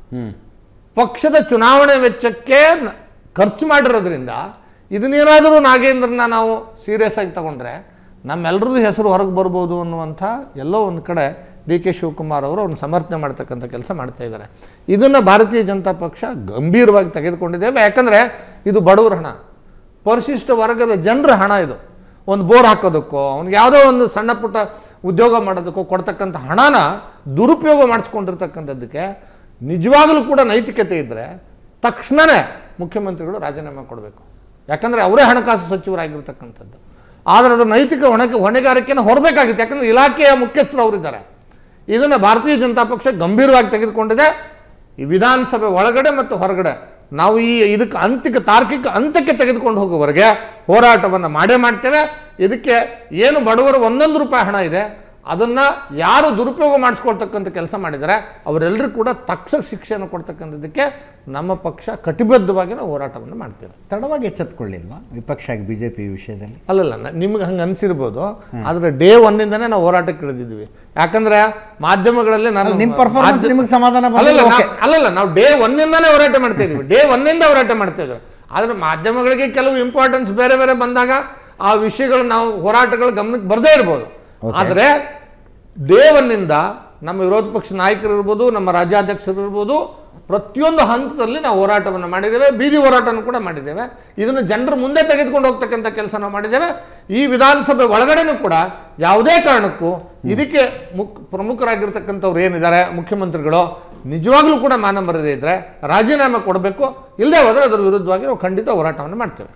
ಪಕ್ಷದ ಚುನಾವಣೆ ವೆಚ್ಚಕ್ಕೆ ನ- ಖರ್ಚು ಮಾಡಿರೋದ್ರಿಂದ ಇದನ್ನೇನಾದರೂ ನಾಗೇಂದ್ರನ ನಾವು ಸೀರಿಯಸ್ ಆಗಿ ತಗೊಂಡ್ರೆ ನಮ್ಮೆಲ್ಲರದ್ದು ಹೆಸರು ಹೊರಗೆ ಬರ್ಬೋದು ಅನ್ನುವಂಥ ಎಲ್ಲೋ ಒಂದು ಕಡೆ ಡಿ ಕೆ ಶಿವಕುಮಾರ್ ಅವರು ಅವ್ರನ್ನ ಸಮರ್ಥನೆ ಮಾಡ್ತಕ್ಕಂಥ ಕೆಲಸ ಮಾಡ್ತಾ ಇದ್ದಾರೆ ಇದನ್ನು ಭಾರತೀಯ ಜನತಾ ಪಕ್ಷ ಗಂಭೀರವಾಗಿ ತೆಗೆದುಕೊಂಡಿದ್ದೇವೆ ಯಾಕಂದರೆ ಇದು ಬಡವರ ಹಣ ಪರಿಶಿಷ್ಟ ವರ್ಗದ ಜನರ ಹಣ ಇದು ಒಂದು ಬೋರ್ ಹಾಕೋದಕ್ಕೋ ಅವ್ನಿಗೆ ಯಾವುದೋ ಒಂದು ಸಣ್ಣ ಪುಟ್ಟ ಉದ್ಯೋಗ ಮಾಡೋದಕ್ಕೋ ಕೊಡ್ತಕ್ಕಂಥ ಹಣನ ದುರುಪಯೋಗ ಮಾಡಿಸ್ಕೊಂಡಿರ್ತಕ್ಕಂಥದ್ದಕ್ಕೆ ನಿಜವಾಗಲೂ ಕೂಡ ನೈತಿಕತೆ ಇದ್ದರೆ ತಕ್ಷಣವೇ ಮುಖ್ಯಮಂತ್ರಿಗಳು ರಾಜೀನಾಮೆ ಕೊಡಬೇಕು ಯಾಕಂದರೆ ಅವರೇ ಹಣಕಾಸು ಸಚಿವರಾಗಿರ್ತಕ್ಕಂಥದ್ದು ಆದರೆ ಅದರ ನೈತಿಕ ಹೊಣೆ ಹೊಣೆಗಾರಿಕೆಯನ್ನು ಹೊರಬೇಕಾಗಿತ್ತು ಯಾಕಂದರೆ ಇಲಾಖೆಯ ಮುಖ್ಯಸ್ಥರು ಅವರಿದ್ದಾರೆ ಇದನ್ನು ಭಾರತೀಯ ಜನತಾ ಪಕ್ಷ ಗಂಭೀರವಾಗಿ ತೆಗೆದುಕೊಂಡಿದೆ ಈ ವಿಧಾನಸಭೆ ಒಳಗಡೆ ಮತ್ತು ಹೊರಗಡೆ ನಾವು ಈ ಇದಕ್ಕೆ ಅಂತಿಕ ತಾರ್ಕಿಕ ಅಂತ್ಯಕ್ಕೆ ತೆಗೆದುಕೊಂಡು ಹೋಗುವವರೆಗೆ ಹೋರಾಟವನ್ನು ಮಾಡೇ ಮಾಡ್ತೇವೆ ಇದಕ್ಕೆ ಏನು ಬಡವರ ಒಂದೊಂದು ರೂಪಾಯಿ ಹಣ ಇದೆ ಅದನ್ನು ಯಾರು ದುರುಪಯೋಗ ಮಾಡಿಸ್ಕೊಳ್ತಕ್ಕಂಥ ಕೆಲಸ ಮಾಡಿದ್ದಾರೆ ಅವರೆಲ್ಲರೂ ಕೂಡ ತಕ್ಷಣ ಶಿಕ್ಷೆಯನ್ನು ಕೊಡ್ತಕ್ಕಂಥದ್ದಕ್ಕೆ ನಮ್ಮ ಪಕ್ಷ ಕಟಿಬದ್ಧವಾಗಿ ನಾವು ಹೋರಾಟವನ್ನು ಮಾಡ್ತೇವೆ ತಡವಾಗಿ ಎಚ್ಚೆತ್ಕೊಳ್ಳಿಲ್ವಾ ವಿಪಕ್ಷ ಆಗಿ ಬಿಜೆಪಿ ವಿಷಯದಲ್ಲಿ ಅಲ್ಲಲ್ಲ ನ- ನಿಮ್ಗೆ ಹಂಗೆ ಅನ್ಸಿರ್ಬೋದು ಆದರೆ ಡೇ ಒನ್ನಿಂದನೇ ನಾವು ಹೋರಾಟಕ್ಕೆ ಇಳಿದಿದ್ವಿ ಯಾಕಂದ್ರೆ ಮಾಧ್ಯಮಗಳಲ್ಲಿ ನಾನು ಅಲ್ಲ, ನಿಮ್ performance ಮಾಧ್ಯ- ನಿಮ್ಗೆ ಸಮಾಧಾನ ಬಂದ್ರೆ ಅಲ್ಲಲ್ಲ, ನಾ- okay. ಅಲ್ಲಲ್ಲ ನಾವು ಡೇ ಒನ್ನಿಂದಾನೇ ಹೋರಾಟ ಮಾಡ್ತಾ ಇದೀವಿ ಡೇ ಒನ್ನಿಂದ ಹೋರಾಟ ಮಾಡ್ತಾ ಇದ್ವಿ ಆದ್ರೆ ಮಾಧ್ಯಮಗಳಿಗೆ ಕೆಲವು ಇಂಪಾರ್ಟೆನ್ಸ್ ಬೇರೆ ಬೇರೆ ಬಂದಾಗ ಆ ವಿಷಯಗಳು ನಾವು ಹೋರಾಟಗಳು ಗಮನಕ್ಕೆ ಬರದೇ ಇರ್ಬೋದು ಆದರೆ ಡೇ ಒನ್ನಿಂದ ನಮ್ಮ ವಿರೋಧ ಪಕ್ಷ ನಾಯಕರು ಇರ್ಬೋದು ನಮ್ಮ ರಾಜ್ಯಾಧ್ಯಕ್ಷರು ಇರ್ಬೋದು ಪ್ರತಿಯೊಂದು ಹಂತದಲ್ಲಿ ನಾವು ಹೋರಾಟವನ್ನು ಮಾಡಿದ್ದೇವೆ ಬೀದಿ ಹೋರಾಟವನ್ನು ಕೂಡ ಮಾಡಿದ್ದೇವೆ ಇದನ್ನು ಜನರ ಮುಂದೆ ತೆಗೆದುಕೊಂಡು ಹೋಗ್ತಕ್ಕಂಥ ಕೆಲಸ ನಾವು ಮಾಡಿದ್ದೇವೆ ಈ ವಿಧಾನಸಭೆ ಒಳಗಡೆನೂ ಕೂಡ ಯಾವುದೇ ಕಾರಣಕ್ಕೂ ಇದಕ್ಕೆ ಮುಖ್ ಪ್ರಮುಖರಾಗಿರ್ತಕ್ಕಂಥವ್ರು ಏನಿದ್ದಾರೆ ಮುಖ್ಯಮಂತ್ರಿಗಳು ನಿಜವಾಗ್ಲೂ ಕೂಡ ಮಾನ ಮರ್ಯಾದೆ ಇದ್ರೆ ರಾಜೀನಾಮೆ ಕೊಡಬೇಕು ಇಲ್ಲದೆ ಹೋದರೆ ಅದರ ವಿರುದ್ಧವಾಗಿ ನಾವು ಖಂಡಿತ ಹೋರಾಟವನ್ನು ಮಾಡ್ತೇವೆ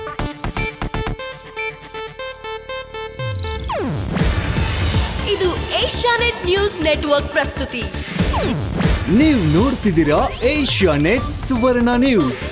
ಇದು ಏಷ್ಯಾನೆಟ್ ನ್ಯೂಸ್ ನೆಟ್ವರ್ಕ್ ಪ್ರಸ್ತುತಿ ನೀವು ನೋಡ್ತಿದ್ದೀರಾ ಏಷ್ಯಾ ನೆಟ್ ಸುವರ್ಣ ನ್ಯೂಸ್